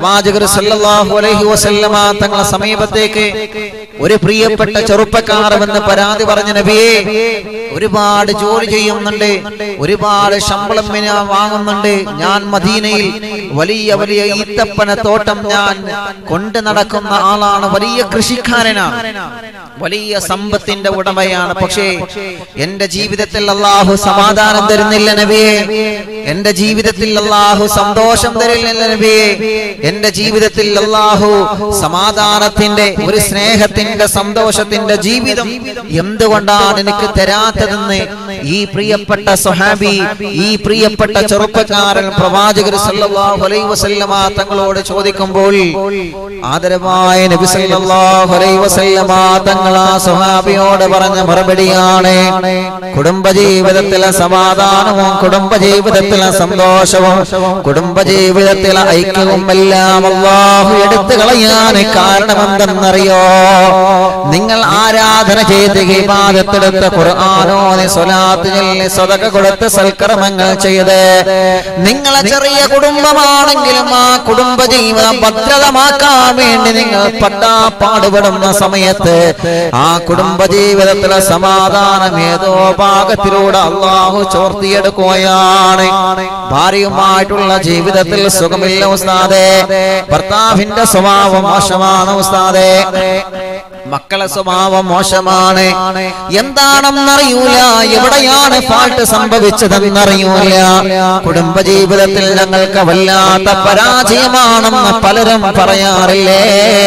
പ്രവാചകർ സല്ലല്ലാഹു അലൈഹി വസല്ലമ തങ്ങളെ സമീപത്തേക്ക് ഒരു പ്രിയപ്പെട്ട ചെറുപ്പക്കാർ വന്ന് പരാതി പറഞ്ഞ നബിയെ ഒരുപാട് ജോലി ചെയ്യുന്നുണ്ട് ഒരുപാട് ശമ്പളം ഞാൻ വാങ്ങുന്നുണ്ട് ഞാൻ മദീനയിൽ വലിയ വലിയ ഈത്തപ്പന തോട്ടം ഞാൻ കൊണ്ട് നടക്കുന്ന ആളാണ് വലിയ കൃഷിക്കാരനാണ് വലിയ സമ്പത്തിന്റെ ഉടമയാണ് പക്ഷേ എന്റെ ജീവിതത്തിൽ അള്ളാഹു സമാധാനം തരുന്നില്ല നബിയെ എന്റെ ജീവിതത്തിൽ അള്ളാഹു സന്തോഷം തരുന്നില്ല നബിയെ എന്റെ ജീവിതത്തിൽ അള്ളാഹു സമാധാനത്തിന്റെ ഒരു സ്നേഹത്തിന്റെ സന്തോഷത്തിന്റെ ജീവിതം എന്തുകൊണ്ടാണ് എനിക്ക് തരാത്തതെന്ന് ഈ പ്രിയപ്പെട്ട സ്വഹാബി ഈ പ്രിയപ്പെട്ട ചെറുപ്പക്കാരൻ പ്രവാചകർ സല്ലല്ലാഹു അലൈഹി വസല്ലമ തങ്ങളോട് ചോദിക്കുമ്പോൾ ആദരവായ നബി സല്ലല്ലാഹു അലൈഹി വസല്ലമ തങ്ങൾ ആ സ്വഹാബിയോട് പറഞ്ഞ മറുപടിയാണ് കുടുംബജീവിതത്തിലെ സമാധാനവും കുടുംബജീവിതത്തിലെ സന്തോഷവും കുടുംബജീവിതത്തിലെ ഐക്യവും എല്ലാം അള്ളാഹു എടുത്തു കളയാൻ കാരണമെന്തെന്നറിയോ നിങ്ങൾ ആരാധന ചെയ്ത് ഇബാദത്തെടുത്ത് ഖുർആാനോനെ സ്വലാത്ത് ചൊല്ലി സ്വതക കൊടുത്ത് സൽക്കർമ്മങ്ങൾ ചെയ്ത് നിങ്ങളെ ചെറിയ കുടുംബമാണെങ്കിലും ആ കുടുംബ ജീവിതം ഭദ്രതമാക്കാൻ വേണ്ടി നിങ്ങൾ പട്ടാ പാടുപെടുന്ന സമയത്ത് ആ കുടുംബ ജീവിതത്തിലെ സമാധാനം ഏതോ ഭാഗത്തിലൂടെ അള്ളാഹു ചോർത്തിയെടുക്കുകയാണ് ഭാര്യയുമായിട്ടുള്ള ജീവിതത്തിൽ സുഖമില്ല ഉസ്താദേ ഭർത്താവിന്റെ സ്വഭാവം മോശമാണ് ഉസ്താദേ മക്കളെ സ്വഭാവം മോശമാണ് എന്താണെന്നറിയൂല എവിടെയാണ് ഫാൾട്ട് സംഭവിച്ചതെന്നറിയൂല കുടുംബജീവിതത്തിൽ ഞങ്ങൾക്ക് വല്ലാത്ത പരാജയമാണെന്ന് പലരും പറയാറില്ലേ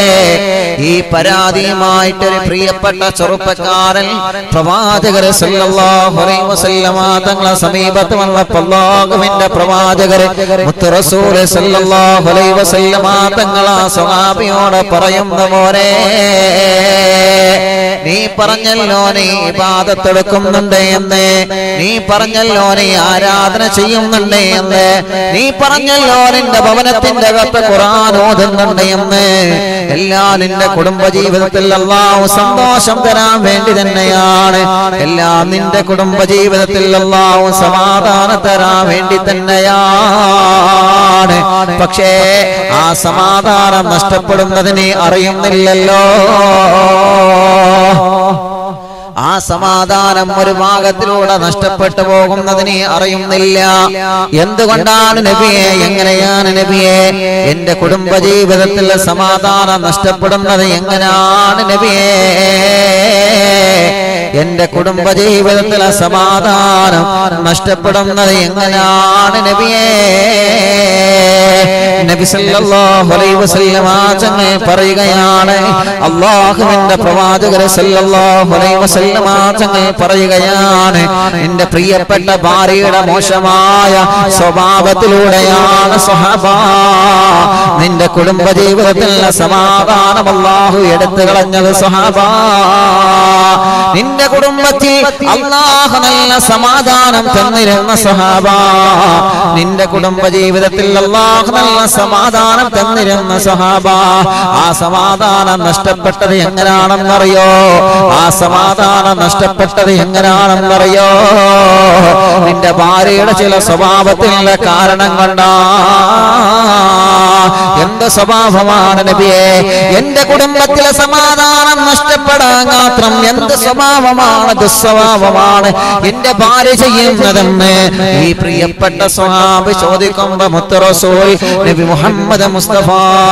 ഈ പരാതിയുമായിട്ടൊരു പ്രിയപ്പെട്ട ചെറുപ്പക്കാരൻ പ്രവാചകർ സല്ലല്ലാഹു അലൈഹി വസല്ലമ തങ്ങളെ സമീപത്ത് വന്നപ്പോൾ അല്ലാഹുവിന്റെ പ്രവാചകർ മുത്ത് റസൂൽ സല്ലല്ലാഹു അലൈഹി വസല്ലമ തങ്ങളെ സ്വഹാബിയോട് പറയുന്ന മോനെ നീ പറഞ്ഞല്ലോ നീ ഇബാദത്തെടുക്കുന്നുണ്ട് എന്ന് നീ പറഞ്ഞല്ലോ നീ ആരാധന ചെയ്യുന്നുണ്ട് എന്ന് നീ പറഞ്ഞല്ലോ നിന്റെ ഭവനത്തിന്റെ അകത്ത് ഖുർആൻ ഓതുന്നുണ്ട് എന്ന് എല്ലാം നിന്റെ കുടുംബജീവിതത്തിൽ അള്ളാഹു സന്തോഷം തരാൻ വേണ്ടി തന്നെയാണ് എല്ലാം നിന്റെ കുടുംബജീവിതത്തിൽ അള്ളാഹു സമാധാനം തരാൻ വേണ്ടി തന്നെയാണ് പക്ഷേ ആ സമാധാനം നഷ്ടപ്പെടുന്നതിനെ അറിയുന്നില്ലല്ലോ ആ സമാധാനം ഒരു ഭാഗത്തിലൂടെ നഷ്ടപ്പെട്ടു പോകുന്നതിനെ അറിയുന്നില്ല എന്തുകൊണ്ടാണ് നബിയെ എങ്ങനെയാണ് നബിയെ എന്റെ കുടുംബജീവിതത്തിലെ സമാധാനം നഷ്ടപ്പെടുന്നത് എങ്ങനെയാണ് നബിയെ എന്റെ കുടുംബജീവിതത്തിലെ സമാധാനം നഷ്ടപ്പെടുന്നത് എങ്ങനെയാണ് നബിയെ നബി സല്ലല്ലാഹു അലൈഹി വസല്ലമ തങ്ങൾ പറയുകയാണ് അല്ലാഹുവിന്റെ പ്രവാചകർ സല്ലല്ലാഹു അലൈഹി വസല്ലമ തങ്ങൾ പറയുകയാണ് എന്റെ പ്രിയപ്പെട്ട ഭാര്യയുടെ മോശമായ സ്വഭാവത്തിലൂടെയാണ് സ്വഹബ നിന്റെ കുടുംബജീവിതത്തിലെ സമാധാനം അല്ലാഹു എടുത്തു കളഞ്ഞത് സ്വഹബ നിന്റെ കുടുംബത്തിൽ അള്ളാഹു നല്ല സമാധാനം തന്നിരുന്ന സഹാബ നിന്റെ കുടുംബ ജീവിതത്തിൽ അള്ളാഹു നല്ല സമാധാനം തന്നിരുന്ന സഹാബ ആ സമാധാനം നഷ്ടപ്പെട്ടത് എങ്ങനെയാണെന്നറിയോ ആ സമാധാനം നഷ്ടപ്പെട്ടത് എങ്ങനെയാണെന്നറിയോ നിന്റെ ഭാര്യയുടെ ചില സ്വഭാവത്തിലുള്ള കാരണം കൊണ്ടാ എന്ത് സ്വഭാവമാണ് നബിയെ എന്റെ കുടുംബത്തിലെ സമാധാനം നഷ്ടപ്പെടാൻ മാത്രം എന്ത് സ്വഭാവമാണ് ദുസ്വഭാവമാണ് എന്റെ ഭാര്യ ചെയ്യുന്നതെന്ന് ഈ പ്രിയപ്പെട്ട സ്വഹാബ് ചോദിക്കുമ്പോ മുത്തറസൂൽ നബി മുഹമ്മദ് മുസ്തഫ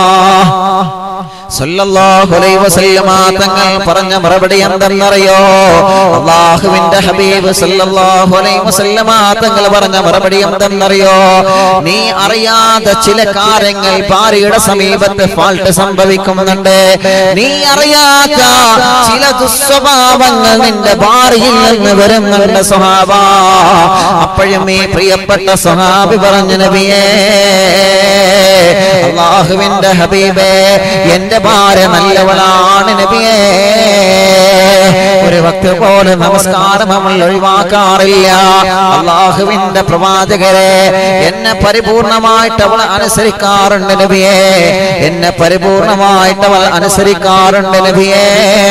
സല്ലല്ലാഹു അലൈഹി വസല്ലമ തങ്ങൾ പറഞ്ഞ മറുപടി എന്തെന്നറിയോ അള്ളാഹുവിന്റെ ഹബീബ് സല്ലല്ലാഹു അലൈഹി വസല്ലമ തങ്ങൾ പറഞ്ഞ മറുപടി എന്തെന്നറിയോ നീ അറിയാതെ ചില കാര്യങ്ങൾ ഭാര്യയുടെ സമീപത്ത് ഫാൾട്ട് സംഭവിക്കുന്നുണ്ട് നീ അറിയാത്ത ചില ദുസ്വഭാവങ്ങൾ നിന്റെ ഭാര്യയിൽ നിന്ന് വരുന്നുണ്ട് സ്വഹാബ അപ്പോഴും ഈ പ്രിയപ്പെട്ട സ്വഹാബി പറഞ്ഞു നബിയേ അള്ളാഹുവിന്റെ ഹബീബേ എന്റെ ഭാര്യ നല്ലവളാണ് നബിയേ ഒരു ഭക്തി പോലെ നമസ്കാരം നമ്മൾ ഒഴിവാക്കാറില്ല അള്ളാഹുവിന്റെ പ്രവാചകരെ എന്നെ പരിപൂർണമായിട്ട് അവൾ അനുസരിക്കാറുണ്ട് നബിയേ എന്നെ പരിപൂർണമായിട്ട് അവൾ അനുസരിക്കാറുണ്ട് നബിയേ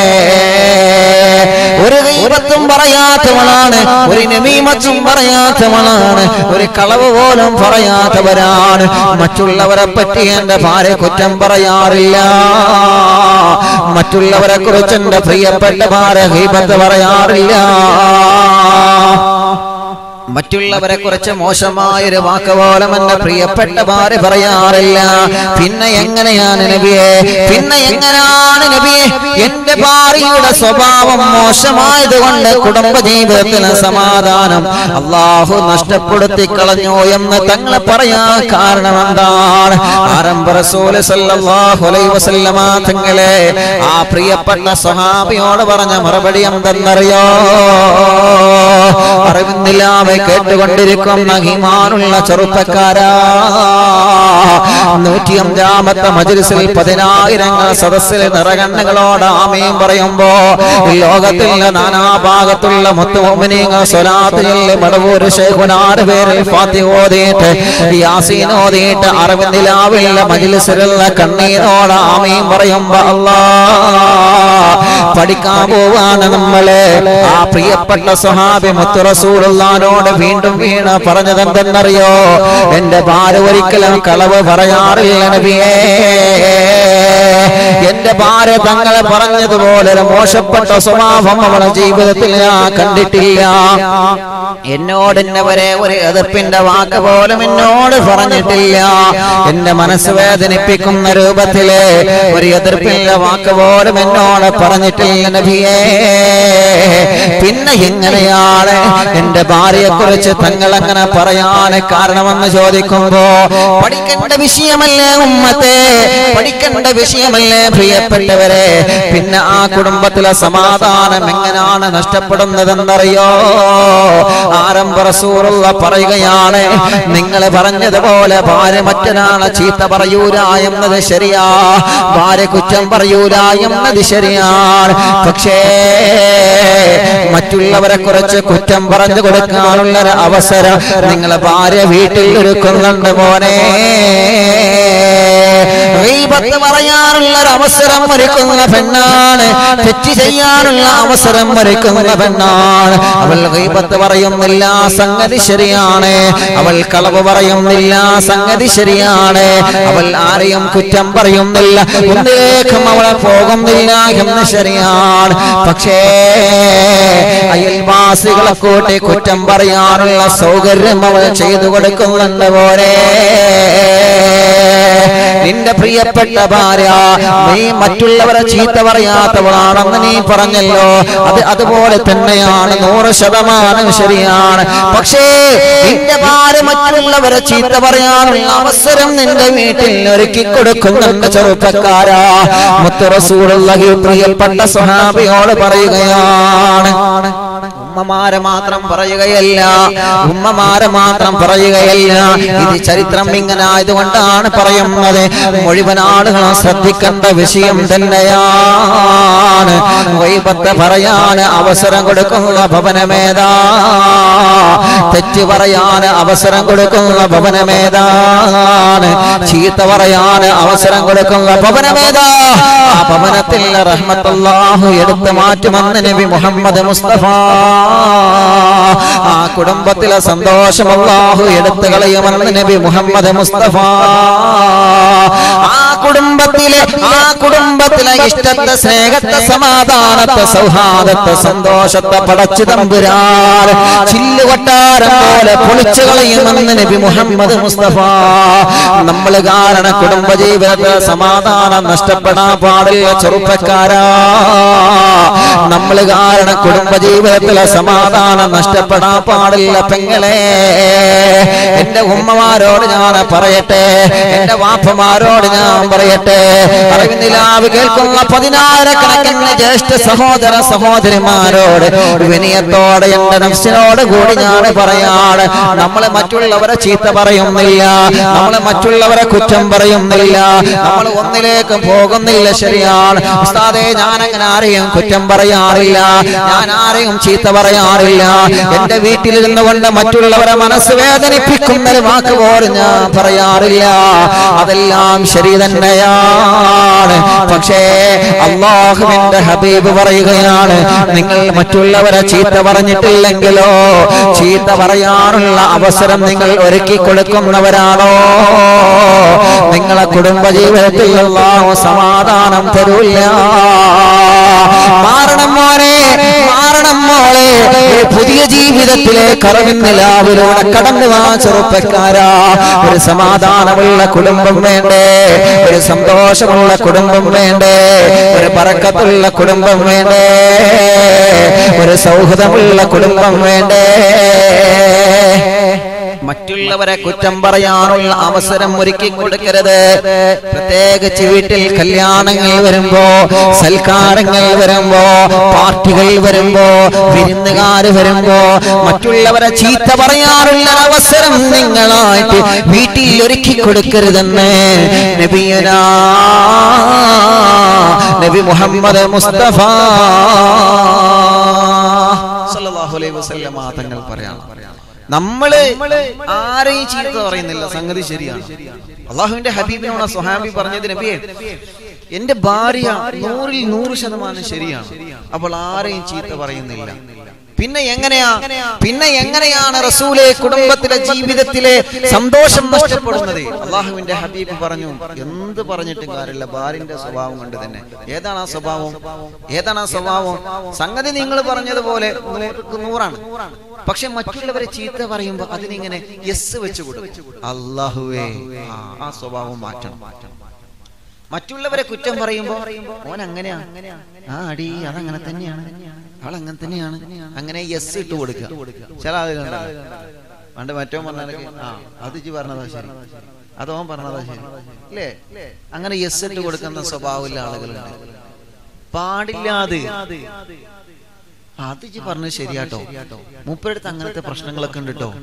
ഒരു ഗൈബത്തും പറയാത്തവളാണ് ഒരു നമീമത്തും പറയാത്തവളാണ് ഒരു കളവ് പോലും പറയാത്തവരാണ് മറ്റുള്ളവരെ പറ്റി എന്റെ ഭാര്യ കുറ്റം പറയാറില്ല മറ്റുള്ളവരെ കുറിച്ച് എന്റെ പ്രിയപ്പെട്ട ഭാര്യ ഗൈബത്ത് പറയാറില്ല മറ്റുള്ളവരെ കുറിച്ച് മോശമായൊരു വാക്ക് പോലും എന്റെ പ്രിയപ്പെട്ട ഭാര്യ പറയാറില്ല പിന്നെ എങ്ങനെയാണ് നബിയെ പിന്നെ എങ്ങനെയാണ് നബിയെ എന്റെ ഭാര്യയുടെ സ്വഭാവം മോശമായത് കൊണ്ട് കുടുംബ ജീവിതത്തിന് സമാധാനം അള്ളാഹു നഷ്ടപ്പെടുത്തി കളഞ്ഞു എന്ന് തങ്ങളെ പറയാൻ കാരണം എന്താണ് ആരംഭ റസൂല് സല്ലല്ലാഹു അലൈഹി വസല്ലമ തങ്ങളെ ആ പ്രിയപ്പെട്ട സഹാബിയോട് പറഞ്ഞ മറുപടി എന്തെന്നറിയോ അറിവിന്നില്ലാതെ കേട്ടുകൊണ്ടിരിക്കുന്ന ഹിമാനുള്ള ചെറുപ്പക്കാരാ നൂറ്റി അഞ്ചാമത്തെ മജിലിസിൽ പതിനായിരങ്ങൾ സദസ്സിൽ നിറകണ്ണുകളോട് ആമയും പറയുമ്പോ ഈ ലോകത്തിലെ നാനാഭാഗത്തുള്ള മുത്തുമോമിനിങ്ങൾ സ്വലാത്തിൽ മടവൂർ ശേഖുനാട് പേരിൽ ഫാത്തി ഓതിയിട്ട് യാസീൻ ഓതിയിട്ട് അറിവിന്നിലാവില്ല മജിലിസിലുള്ള കണ്ണീരോട് ആമയും പറയുമ്പോ അല്ലാ പഠിക്കാൻ പോവാണ് നമ്മളെ ആ പ്രിയപ്പെട്ട സ്വഹാബി മുത്തുറസൂലുള്ളാനോട് വീണ്ടും വീണ പറഞ്ഞത് എന്തെന്നറിയോ എന്റെ ഭാര്യ ഒരിക്കലും കളവ് പറയാറില്ല നബിയേ എന്റെ ഭാര്യ തങ്ങളെ പറഞ്ഞതുപോലെ ഒരു മോശപ്പെട്ട സ്വഭാവം അവളെ ജീവിതത്തിൽ ഞാൻ കണ്ടിട്ടില്ല എന്നോട് എന്നെ വരെ ഒരു എതിർപ്പിന്റെ വാക്ക് പോലും എന്നോട് പറഞ്ഞിട്ടില്ല എന്റെ മനസ്സ് വേദനിപ്പിക്കുന്ന രൂപത്തില് ഒരു എതിർപ്പിന്റെ വാക്ക് പോലും എന്നോട് പറഞ്ഞിട്ടില്ല നബിയേ പിന്നെ എങ്ങനെയാണ് എന്റെ ഭാര്യയെ കുറിച്ച് തങ്ങൾ അങ്ങനെ പറയാൻ കാരണമെന്ന് ചോദിക്കുമ്പോ പഠിക്കേണ്ട വിഷയമല്ലേ ഉമ്മത്തെ പഠിക്കേണ്ട വിഷയമല്ലേ പ്രിയപ്പെട്ടവരെ പിന്നെ ആ കുടുംബത്തിലെ സമാധാനം എങ്ങനെയാണ് നഷ്ടപ്പെടുന്നതെന്നറിയോ ആരംഭ റസൂറുള്ള പറയുകയാണ് നിങ്ങൾ പറഞ്ഞതുപോലെ ഭാര്യ മറ്റൊരാളെ ചീത്ത പറയൂല എന്നത് ശരിയാ ഭാര്യ കുറ്റം പറയൂല എന്നത് ശരിയാണ് പക്ഷേ മറ്റുള്ളവരെ കുറിച്ച് കുറ്റം പറഞ്ഞു കൊടുക്കാനുള്ള ഒരു അവസരം നിങ്ങളെ ഭാര്യ വീട്ടിൽ ഒരുക്കുന്നുണ്ട് മോനെ ഗീബത്ത് പറയാനുള്ള ഒരു അവസരം ഒരുക്കുന്ന പെണ്ണാണ് തെറ്റ് ചെയ്യാനുള്ള അവസരം ഒരുക്കുന്ന പെണ്ണാണ് അവൾ ഗീബത്ത് പറയുന്നില്ല സംഗതി ശരിയാണ് അവൾ കളവ് പറയുന്നില്ല സംഗതി ശരിയാണ് അവൾ ആരെയും കുറ്റം പറയുന്നില്ല ഒന്നിലേക്കും അവളെ പോകുന്നില്ല എന്ന് ശരിയാണ് പക്ഷേ അയൽവാസികളെ കൂട്ടി കുറ്റം പറയാനുള്ള സൗകര്യം അവൾ ചെയ്തു കൊടുക്കുന്നുണ്ട് പോലെ നിന്റെ പ്രിയപ്പെട്ട ഭാര്യ നീ മറ്റുള്ളവരെ ചീത്ത പറയാത്തവളാണെന്ന് നീ പറഞ്ഞല്ലോ അത് അതുപോലെ തന്നെയാണ് നൂറ് ശതമാനം ശരിയാണ് പക്ഷേ നിന്റെ ഭാര്യ മറ്റുള്ളവരെ ചീത്ത പറയാനുള്ള അവസരം നിന്റെ വീട്ടിൽ ഒരുക്കി കൊടുക്കുന്നുണ്ട് ചെറുപ്പക്കാരാ മുത്തുറസൂടുള്ള പ്രിയപ്പെട്ട സ്വഹാബിയോട് പറയുകയാണ് ഉമ്മമാരെ മാത്രം പറയുകയല്ല ഉമ്മമാരെ മാത്രം പറയുകയല്ല ഇത് ചരിത്രം ഇങ്ങനെ ആയതുകൊണ്ടാണ് പറയുന്നത് മുഴുവൻ ആളുകളും ശ്രദ്ധിക്കേണ്ട വിഷയം തന്നെയാണ് വൈബത്ത് പറയാൻ അവസരം കൊടുക്കുന്ന ഭവനമേതാ തെറ്റ് പറയാൻ അവസരം കൊടുക്കുന്ന ഭവനമേതാണ് ചീത്ത പറയാൻ അവസരം കൊടുക്കുന്ന ഭവനമേതാ ആ ഭവനത്തിൽ റഹ്മത്തല്ലാഹു എടുത്തു മാറ്റുമെന്ന് നബി മുഹമ്മദ് മുസ്തഫ ആ കുടുംബത്തിലെ സന്തോഷം അല്ലാഹു എടുത്തു കളയുമെന്ന് നബി മുഹമ്മദ് മുസ്തഫ ആ കുടുംബത്തിലെ ആ കുടുംബത്തിലെ ഇഷ്ടത്തെ സ്നേഹത്തെ സമാധാനത്തെ സൗഹാർദ്ദത്തെ സന്തോഷത്തെ പടച്ചു തമ്പുരാൻ ചില്ലുകൊട്ടാരം പോലെ പൊളിച്ചു കളയുമെന്ന് നബി മുഹമ്മദ് മുസ്തഫ നമ്മൾ കാരണം കുടുംബജീവിതത്തിൽ സമാധാനം നഷ്ടപ്പെടാൻ പാടില്ല ചെറുപ്പക്കാരാ നമ്മൾ കാരണം കുടുംബജീവിതത്തിലെ സമാധാനം നഷ്ടപ്പെടാൻ പാടില്ല പെങ്ങളെ എന്റെ ഉമ്മമാരോട് ഞാൻ പറയട്ടെ എന്റെ വാപ്പമാരോട് ഞാൻ പറയട്ടെ അറിവിന്ദിലാവ് കേൾക്കുന്ന പതിനായിരക്കണക്കിന് ജ്യേഷ്ഠ സഹോദര സഹോദരിമാരോട് വിനയത്തോടെ എന്റെ നഫ്സിനോട് കൂടി ഞാൻ പറയാണ് നമ്മളെ മറ്റുള്ളവരെ ചീത്ത പറയുന്നില്ല നമ്മളെ മറ്റുള്ളവരെ കുറ്റം പറയുന്നില്ല നമ്മൾ ഒന്നിലേക്ക് പോകുന്നില്ല ശരിയാണ് ഉസ്താദേ ഞാൻ അങ്ങനെ ആരെയും കുറ്റം പറയാറില്ല ഞാൻ ആരെയും ചീത്ത പറയാറില്ല എന്റെ വീട്ടിലിരുന്നു കൊണ്ട് മറ്റുള്ളവരെ മനസ്സ് വേദനിപ്പിക്കുന്ന ഒരു വാക്ക് പോലും ഞാൻ പറയാറില്ല അതെല്ലാം ശരി തന്നെയാണ് പക്ഷേ അള്ളാഹുവിന്റെ ഹബീബ് പറയുകയാണ് നിങ്ങൾ മറ്റുള്ളവരെ ചീത്ത പറഞ്ഞിട്ടില്ലെങ്കിലോ ചീത്ത പറയാനുള്ള അവസരം നിങ്ങൾ ഒരുക്കി കൊടുക്കുന്നവരാണോ നിങ്ങളെ കുടുംബ ജീവിതത്തിൽ അള്ളാഹു സമാധാനം തരൂല്ല മാറണം മോനെ മാറണം മോളെ ഒരു പുതിയ ജീവിതത്തിലേക്ക് അറിവിന്നിലാവിലൂടെ കടന്നു വാ ചെറുപ്പക്കാരാ ഒരു സമാധാനമുള്ള കുടുംബം വേണ്ടേ ഒരു സന്തോഷമുള്ള കുടുംബം വേണ്ടേ ഒരു പറക്കത്തുള്ള കുടുംബം വേണ്ടേ ഒരു സൗഹൃദമുള്ള കുടുംബം വേണ്ടേ മറ്റുള്ളവരെ കുറ്റം പറയാനുള്ള അവസരം ഒരുക്കി കൊടുക്കരുത് പ്രത്യേകിച്ച് വീട്ടിൽ കല്യാണങ്ങൾ വരുമ്പോ സൽക്കാരങ്ങൾ വരുമ്പോ പാർട്ടികൾ വരുമ്പോ വിരുന്നുകാർ വരുമ്പോ മറ്റുള്ളവരെ ചീത്ത പറയാനുള്ള അവസരം നിങ്ങളായിട്ട് വീട്ടിൽ ഒരുക്കി കൊടുക്കരുതെന്ന് നബിയനാ നബി മുഹമ്മദ് മുസ്തഫ സല്ലല്ലാഹു അലൈഹി വസല്ലമ തങ്ങൾ പറയാണ് നമ്മള് ആരെയും ചീത്ത പറയുന്നില്ല സംഗതി ശരിയാണ് അള്ളാഹുവിന്റെ ഹബീബിനോട് സ്വഹാബി പറഞ്ഞത് നബിയെ എന്റെ ഭാര്യ നൂറിൽ നൂറ് ശതമാനം ശരിയാണ് അപ്പോൾ ആരെയും ചീത്ത പറയുന്നില്ല പിന്നെ എങ്ങനെയാ പിന്നെ എങ്ങനെയാണ് റസൂലെ കുടുംബത്തിലെ ജീവിതത്തിലെ സന്തോഷം നഷ്ടപ്പെടുന്നത് അള്ളാഹുവിന്റെ ഹബീബ് പറഞ്ഞു എന്ത് പറഞ്ഞിട്ടും കാര്യമില്ല ഭാര്യന്റെ സ്വഭാവം കൊണ്ട് തന്നെ ഏതാണ് ആ സ്വഭാവം ഏതാണ് ആ സ്വഭാവം സംഗതി നിങ്ങൾ പറഞ്ഞതുപോലെ നൂറുക്ക് നൂറാണ് പക്ഷെ മറ്റുള്ളവരെ ചീത്ത പറയുമ്പോ അതിനിങ്ങനെ യെസ് വെച്ച് കൊടുക്കും അള്ളാഹുവേ ആ, ആ സ്വഭാവം മാറ്റണം മറ്റുള്ളവരെ കുറ്റം പറയുമ്പോ ഓൻ അങ്ങനെയാ ആ അടി അതങ്ങനെ തന്നെയാണ് അവൾ അങ്ങനെ തന്നെയാണ് അങ്ങനെ യെസ് ഇട്ട് കൊടുക്കുക ചില ആളുകളുണ്ടല്ലോ പണ്ട് മറ്റോ പറഞ്ഞാൽ ആ അത് ഇജ്ജ് പറഞ്ഞതാ ശരി അതോ പറഞ്ഞതാ ശരി അല്ലേ അങ്ങനെ യെസ് ഇട്ട് കൊടുക്കുന്ന സ്വഭാവമുള്ള ആളുകളുണ്ട് പാടില്ലാതെ അത് ഇജ്ജ് പറഞ്ഞത് ശരിയാട്ടോ മൂപ്പരടുത്ത് അങ്ങനത്തെ പ്രശ്നങ്ങളൊക്കെ ഉണ്ട് കേട്ടോ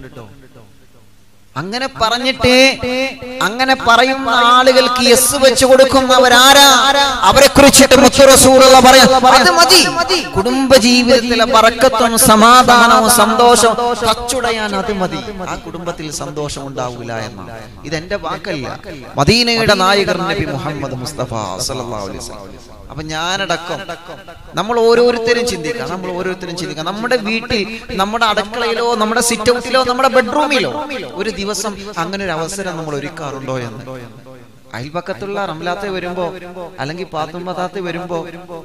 അങ്ങനെ പറഞ്ഞിട്ട് അങ്ങനെ പറയുന്ന ആളുകൾക്ക് യെസ് വെച്ച് കൊടുക്കുന്നവരാരാ അവരെ കുറിച്ചിട്ട് മുത്തുറസൂറുള്ള പറയാം അത് മതി കുടുംബ ജീവിതത്തിലെ പറക്കത്തും സമാധാനവും സന്തോഷവും കച്ചുടയാൻ അത് മതി ആ കുടുംബത്തിൽ സന്തോഷം ഉണ്ടാവൂല എന്നാണ് ഇതെന്റെ വാക്കല്ല മദീനയുടെ നായകർ നബി മുഹമ്മദ് മുസ്തഫ സല്ലല്ലാഹു അലൈഹി വസല്ലം അപ്പൊ ഞാനടക്കം നമ്മൾ ഓരോരുത്തരും ചിന്തിക്കാം നമ്മൾ ഓരോരുത്തരും ചിന്തിക്കാം നമ്മുടെ വീട്ടിൽ നമ്മുടെ അടുക്കളയിലോ നമ്മുടെ സിറ്റ് ഔട്ടിലോ നമ്മുടെ ബെഡ്റൂമിലോ ഒരു ദിവസം അങ്ങനെ ഒരു അവസരം നമ്മൾ ഒരുക്കാറുണ്ടോ എന്ന് അയൽപക്കത്തുള്ള റംലാത്ത് വരുമ്പോ അല്ലെങ്കിൽ പാത്തുമ്പതാത്ത് വരുമ്പോ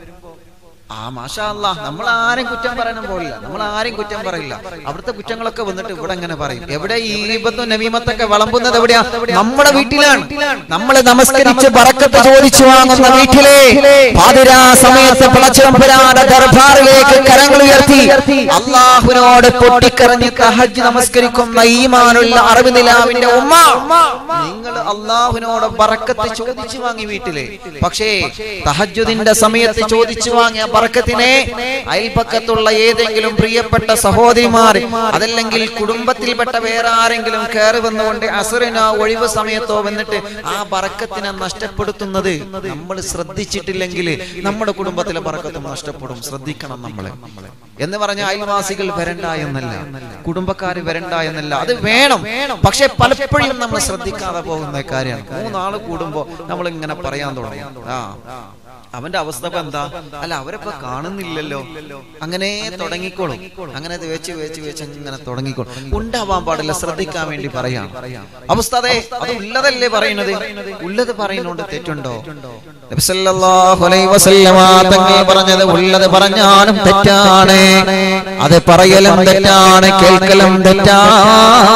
ആ മാഷാ അല്ലാ നമ്മൾ ആരും കുറ്റം പറയാനും പോലില്ല നമ്മൾ ആരും കുറ്റം പറയില്ല അവിടുത്തെ കുറ്റങ്ങളൊക്കെ വന്നിട്ട് ഇവിടെ എങ്ങനെ പറയും എവിടെ ഈ ഈബത്തും നമീമത്തൊക്കെ വിളമ്പുന്നത് എവിടെയാ നമ്മുടെ വീട്ടിലാണ് നമ്മൾ നമസ്കരിച്ച് ബറക്കത്ത് ചോദിച്ചു വാങ്ങുന്ന വീട്ടിലെ പാതിരാ സമയത്ത് പിളച്ചമ്പരാന്റെ ദർബാറിലേക്ക് കരങ്ങൾ ഉയർത്തി അള്ളാഹുവിനോട് പൊട്ടിക്കരഞ്ഞ് തഹജ്ജ് നമസ്കരിക്കുന്ന ഈമാനുള്ള അറിവ് നിലാവിന്റെ ഉമ്മ നിങ്ങൾ അള്ളാഹുവിനോട് ബറക്കത്ത് ചോദിച്ചു വാങ്ങി വീട്ടിലെ പക്ഷേ തഹജ്ജുദിന്റെ സമയത്ത് ചോദിച്ചു വാങ്ങിയ ബറക്കത്തിനെ അയൽപക്കത്തുള്ള ഏതെങ്കിലും പ്രിയപ്പെട്ട സഹോദരിമാർ അതല്ലെങ്കിൽ കുടുംബത്തിൽപ്പെട്ട വേറെ ആരെങ്കിലും കയറി വന്നുകൊണ്ട് അസുറിനോ ഒഴിവ് സമയത്തോ വന്നിട്ട് ആ ബറക്കത്തിനെ നഷ്ടപ്പെടുത്തുന്നത് നമ്മൾ ശ്രദ്ധിച്ചിട്ടില്ലെങ്കിൽ നമ്മുടെ കുടുംബത്തിലെ ബറക്കത്തും നഷ്ടപ്പെടും ശ്രദ്ധിക്കണം നമ്മളെ എന്ന് പറഞ്ഞ അയൽവാസികൾ വരണ്ട എന്നല്ല കുടുംബക്കാർ വരണ്ട എന്നല്ല അത് വേണം പക്ഷെ പലപ്പോഴും നമ്മൾ ശ്രദ്ധിക്കാതെ പോകുന്ന കാര്യമാണ് മൂന്നാള് കൂടുമ്പോ നമ്മൾ ഇങ്ങനെ പറയാൻ തുടങ്ങി ആ അവന്റെ അവസ്ഥ ഇപ്പൊ എന്താ അല്ല അവരിപ്പോ കാണുന്നില്ലല്ലോ അങ്ങനെ തുടങ്ങിക്കോളും അങ്ങനെ ഇത് വെച്ച് വെച്ച് വെച്ച് അങ്ങനെ തുടങ്ങിക്കോളും ഉണ്ടാവാൻ പാടില്ല ശ്രദ്ധിക്കാൻ വേണ്ടി പറയാം അവസ്ഥ അതെ അത് ഉള്ളതല്ലേ പറയുന്നത് ഉള്ളത് പറയുന്നോണ്ട് തെറ്റുണ്ടോ നബി സല്ലല്ലാഹു അലൈഹി വസല്ലമ തങ്ങൾ പറഞ്ഞത് ഉള്ളത് പറഞ്ഞാലും തെറ്റാണ് അത് പറയലും തെറ്റാണ് കേൾക്കലും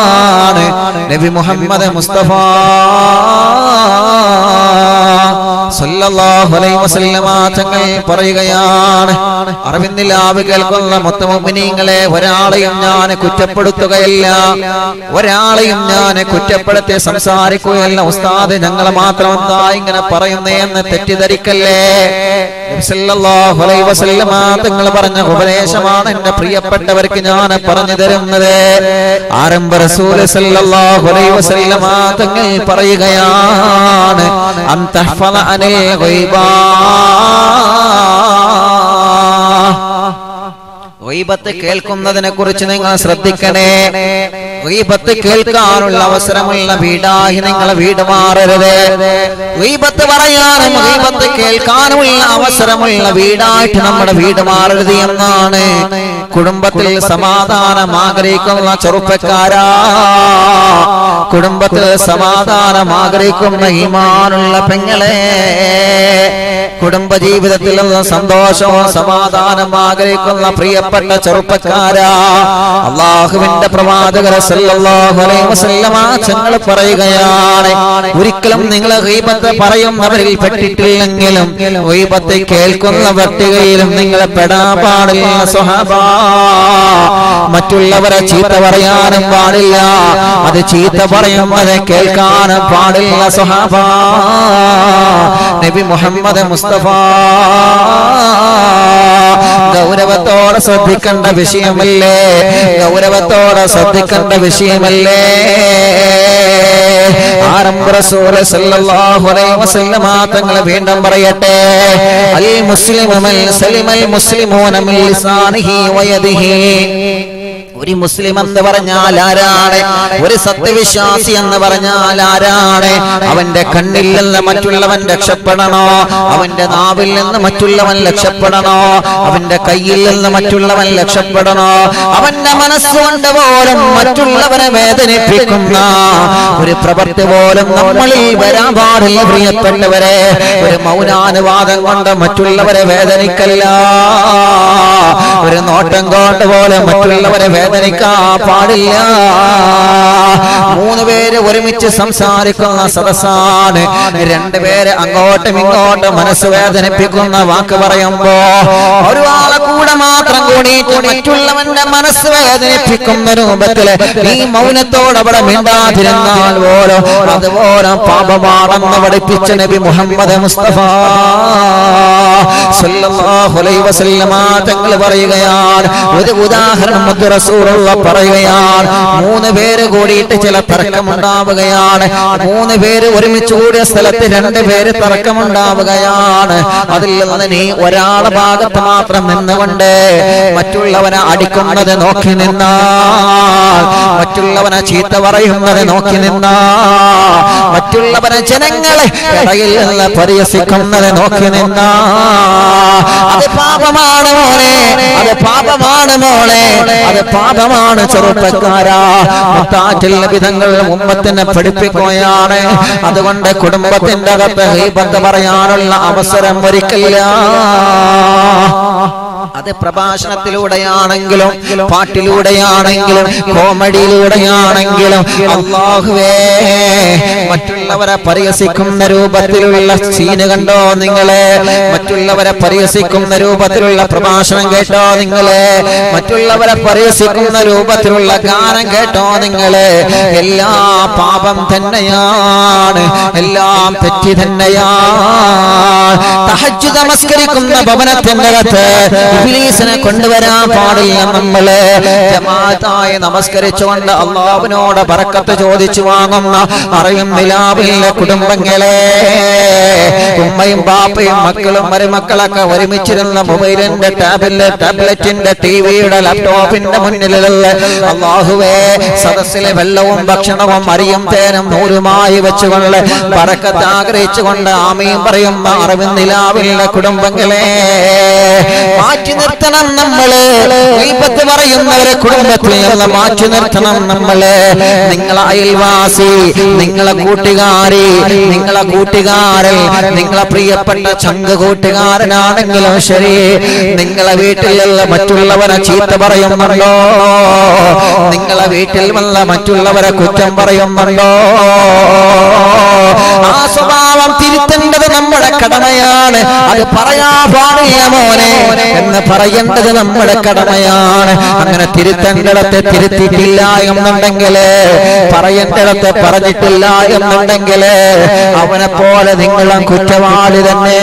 തെറ്റാണ് നബി മുഹമ്മദ് മുസ്തഫ സല്ലല്ലാഹു അലൈഹി വസല്ലമ തങ്ങൾ പറയുകയാണ് അറിവിന്നിലാവ് കേൾക്കുന്ന മുത്തമുമിനീങ്ങളെ ഒരാളെയും ഞാൻ കുറ്റപ്പെടുത്തുകയില്ല ഒരാളെയും ഞാൻ കുറ്റപ്പെടുത്തി സംസാരിക്കുകയല്ല ഉസ്താദ് ഞങ്ങളെ മാത്രം എന്താ ഇങ്ങനെ പറയുന്നേ എന്ന് തെറ്റിദ്ധരിക്കല്ലേ നബി സല്ലല്ലാഹു അലൈഹി വസല്ലമ തങ്ങൾ പറഞ്ഞ ഉപദേശമാണ് എന്റെ പ്രിയപ്പെട്ടവർക്ക് ഞാൻ പറഞ്ഞു തരുന്നത് ആരംഭ റസൂൽ സല്ലല്ലാഹു അലൈഹി വസല്ലമ തങ്ങൾ പറയുകയാണ് അൻ തഹ്ഫള അനിൽ ഗൈബാ ഗൈബത്ത് കേൾക്കുന്നതിനെ കുറിച്ച് നിങ്ങൾ ശ്രദ്ധിക്കണേ ഗൈബത്ത് കേൾക്കാനുള്ള അവസരമുള്ള വീടായി നിങ്ങൾ വീട് മാറരുത് ഗൈബത്ത് പറയാനും ഗൈബത്ത് കേൾക്കാനുമുള്ള അവസരമുള്ള വീടായിട്ട് നമ്മുടെ വീട് മാറരുത് എന്നാണ് കുടുംബത്തിൽ സമാധാനം ആഗ്രഹിക്കുന്ന ചെറുപ്പക്കാരാ കുടുംബത്തിൽ സമാധാനം ആഗ്രഹിക്കുന്ന ഈമാനുള്ള പെങ്ങളെ കുടുംബജീവിതത്തിൽ നിന്ന് സന്തോഷവും സമാധാനം ആഗ്രഹിക്കുന്ന പ്രിയപ്പെട്ട ചെറുപ്പക്കാരാ അള്ളാഹുവിന്റെ പ്രവാചകർ സല്ലല്ലാഹു അലൈഹി വസല്ലമ തങ്ങൾ പറയുകയാണ് ഒരിക്കലും നിങ്ങൾ ഗീബത്ത് പറയുന്നവരിൽ പെട്ടിട്ടില്ലെങ്കിലും ഗീബത്ത് കേൾക്കുന്ന പട്ടികയിലും നിങ്ങൾ പെടാൻ പാടില്ല സ്വഹാബ മറ്റുള്ളവരെ ചീത്ത പറയാനും പാടില്ല അത് ചീത്ത പറയുന്നത് കേൾക്കാനും പാടില്ല സ്വഹാബ നബി മുഹമ്മദ് മുസ്തഫ ഗൗരവത്തോടെ ശ്രദ്ധിക്കേണ്ട വിഷയമല്ലേ ഗൗരവത്തോടെ ശ്രദ്ധിക്കേണ്ട വിഷയമല്ലേ ആരംഭ റസൂല് സല്ലല്ലാഹു അലൈഹി വസല്ലമ തങ്ങൾ വീണ്ടും പറയട്ടെ അൽ മുസ്ലിമു മൽ സലിമൽ മുസ്ലിമൂന മിൻ ലിസാനിഹി വയദിഹി ഒരു മുസ്ലിം എന്ന് പറഞ്ഞാൽ ആരാണ് ഒരു സത്യവിശ്വാസി എന്ന് പറഞ്ഞാൽ ആരാണ് അവന്റെ കണ്ണിൽ നിന്ന് മറ്റുള്ളവൻ രക്ഷപ്പെടണോ അവന്റെ നാവിൽ നിന്ന് മറ്റുള്ളവൻ രക്ഷപ്പെടണോ അവന്റെ കയ്യിൽ നിന്ന് മറ്റുള്ളവൻ രക്ഷപ്പെടണോ അവന്റെ മനസ്സുകൊണ്ട് പോലും മറ്റുള്ളവനെ വേദനിപ്പിക്കുന്ന ഒരു പ്രവൃത്തി പോലും നമ്മളിൽ വരാൻ പാടില്ല പ്രിയപ്പെട്ടവരെ ഒരു മൗനാനുവാദം കൊണ്ട് മറ്റുള്ളവരെ വേദനിക്കല്ല ഒരു നോട്ടം കൊണ്ട് പോലെ മറ്റുള്ളവരെ വേദനിക്കാൻ പാടില്ല മൂന്ന് പേര് ഒരുമിച്ച് സംസാരിക്കുന്ന സദസ്സാണ് രണ്ടുപേര് അങ്ങോട്ടും ഇങ്ങോട്ടും മനസ്സ് വേദനിപ്പിക്കുന്ന വാക്ക് പറയുമ്പോ ഒരാളെ കൂടെ മാത്രം കൂടിയിട്ട് മറ്റുള്ളവന്റെ മനസ്സ് വേദനിപ്പിക്കുന്ന രൂപത്തില് ഈ മൗനത്തോട് അവിടെ മിണ്ടാതിരുന്നാൽ പോലും അതുപോലെ പാപമാണെന്ന് പഠിപ്പിച്ച നബി മുഹമ്മദ് മുസ്തഫ സല്ലല്ലാഹു അലൈഹി വസല്ലമ തങ്ങൾ പറയുകയാണ് ഒരു ഉദാഹരണം മുത്ത് റസൂലുള്ള പറയുകയാണ് മൂന്ന് പേര് കൂടിയിട്ട് ചില തർക്കമുണ്ടാവുകയാണ് മൂന്ന് പേര് ഒരുമിച്ച് കൂടിയ സ്ഥലത്ത് രണ്ട് പേര് തർക്കമുണ്ടാവുകയാണ് അതിൽ നിന്ന് നീ ഒരാളെ ഭാഗത്ത് മാത്രം നിന്നുകൊണ്ട് മറ്റുള്ളവനെ അടിക്കുന്നത് നോക്കി നിന്നാൽ മറ്റുള്ളവനെ ചീത്ത പറയുന്നത് നോക്കി നിന്നാ മറ്റുള്ളവനെ ജനങ്ങളെ ഇടയിൽ നിന്ന് പരിഹസിക്കുന്നത് നോക്കി നിന്നാ അത് പാപമാണ് മോനെ അത് പാപമാണ് മോളെ അത് പാപമാണ് ചെറുപ്പക്കാരാ മുത്താറ്റിൽ വിധങ്ങൾ ഉമ്മത്തിനെ പഠിപ്പിക്കുകയാണ് അതുകൊണ്ട് കുടുംബത്തിന്റെ അകത്ത് ഹീബത്ത് പറയാനുള്ള അവസരം ഒരിക്കലില്ല അത് പ്രഭാഷണത്തിലൂടെയാണെങ്കിലും പാട്ടിലൂടെയാണെങ്കിലും കോമഡിയിലൂടെയാണെങ്കിലും അള്ളാഹുവേ മറ്റുള്ളവരെ പരിഹസിക്കുന്ന രൂപത്തിലുള്ള സീന് കണ്ടോ നിങ്ങളെ മറ്റുള്ളവരെ പരിഹസിക്കുന്ന രൂപത്തിലുള്ള പ്രഭാഷണം കേട്ടോ നിങ്ങളെ മറ്റുള്ളവരെ പരിഹസിക്കുന്ന രൂപത്തിലുള്ള ഗാനം കേട്ടോ നിങ്ങളെ എല്ലാ പാപം തന്നെയാണ് എല്ലാം തെറ്റി തന്നെയാണ് തഹജ്ജുദ് നമസ്കരിക്കുന്ന ഭവനത്തിന്റെ അകത്ത് ഇബ്ലീസിനെ കൊണ്ടുവരാൻ പാടില്ല നമ്മള് ജമാഅത്തായി നമസ്കരിച്ചുകൊണ്ട് അള്ളാഹുവിനോട് ബറക്കത്ത് ചോദിച്ചു വാങ്ങുന്ന അറിയും നിലാവിലെ കുടുംബങ്ങളെ ഉമ്മയും ബാപ്പയും മക്കളും മരുമക്കളൊക്കെ ഒരുമിച്ചിരുന്ന മൊബൈലിന്റെ ടാബിലെ ടാബ്ലറ്റിന്റെ ടിവിയുടെ ലാപ്ടോപ്പിന്റെ മുന്നിലുള്ള അള്ളാഹുവേ സദസ്സിലെ വെള്ളവും ഭക്ഷണവും അരിയും തേനും നൂലുമായി വെച്ചുകൊണ്ട് ബറക്കത്ത് ആഗ്രഹിച്ചുകൊണ്ട് ആമയും പറയുന്ന അറിവിൻ നിലാവിലെ കുടുംബങ്ങളെ മാറ്റി നിർത്തണം നമ്മള് ദൈവത്ത് പറയുന്നവരെ കുടുംബത്തിൽ നിന്ന് മാറ്റി നിർത്തണം നമ്മള് നിങ്ങളെ അയൽവാസി നിങ്ങളെ കൂട്ടുകാരി നിങ്ങളെ കൂട്ടുകാരൻ നിങ്ങളെ പ്രിയപ്പെട്ട ചങ്ക് കൂട്ടുകാരനാണെങ്കിലും ശരി നിങ്ങളെ വീട്ടിലുള്ള മറ്റുള്ളവരെ ചീത്ത പറയുന്നുണ്ടോ നിങ്ങളെ വീട്ടിൽ വന്ന മറ്റുള്ളവരെ കുറ്റം പറയുന്നുണ്ടോ ആ സ്വഭാവം തിരുത്തേണ്ടത് നമ്മുടെ കടമ കടമയാണ് അത് പറയാ പാടില്ല മോനെ എന്ന് പറയേണ്ടത് നമ്മുടെ കടമയാണ് അങ്ങനെ തിരുത്തേണ്ടിടത്തെ തിരുത്തിയിട്ടില്ല എന്നുണ്ടെങ്കിൽ പറയേണ്ടിടത്തെ പറഞ്ഞിട്ടില്ല എന്നുണ്ടെങ്കിൽ അവനെ പോലെ നിങ്ങളും കുറ്റവാളി തന്നെ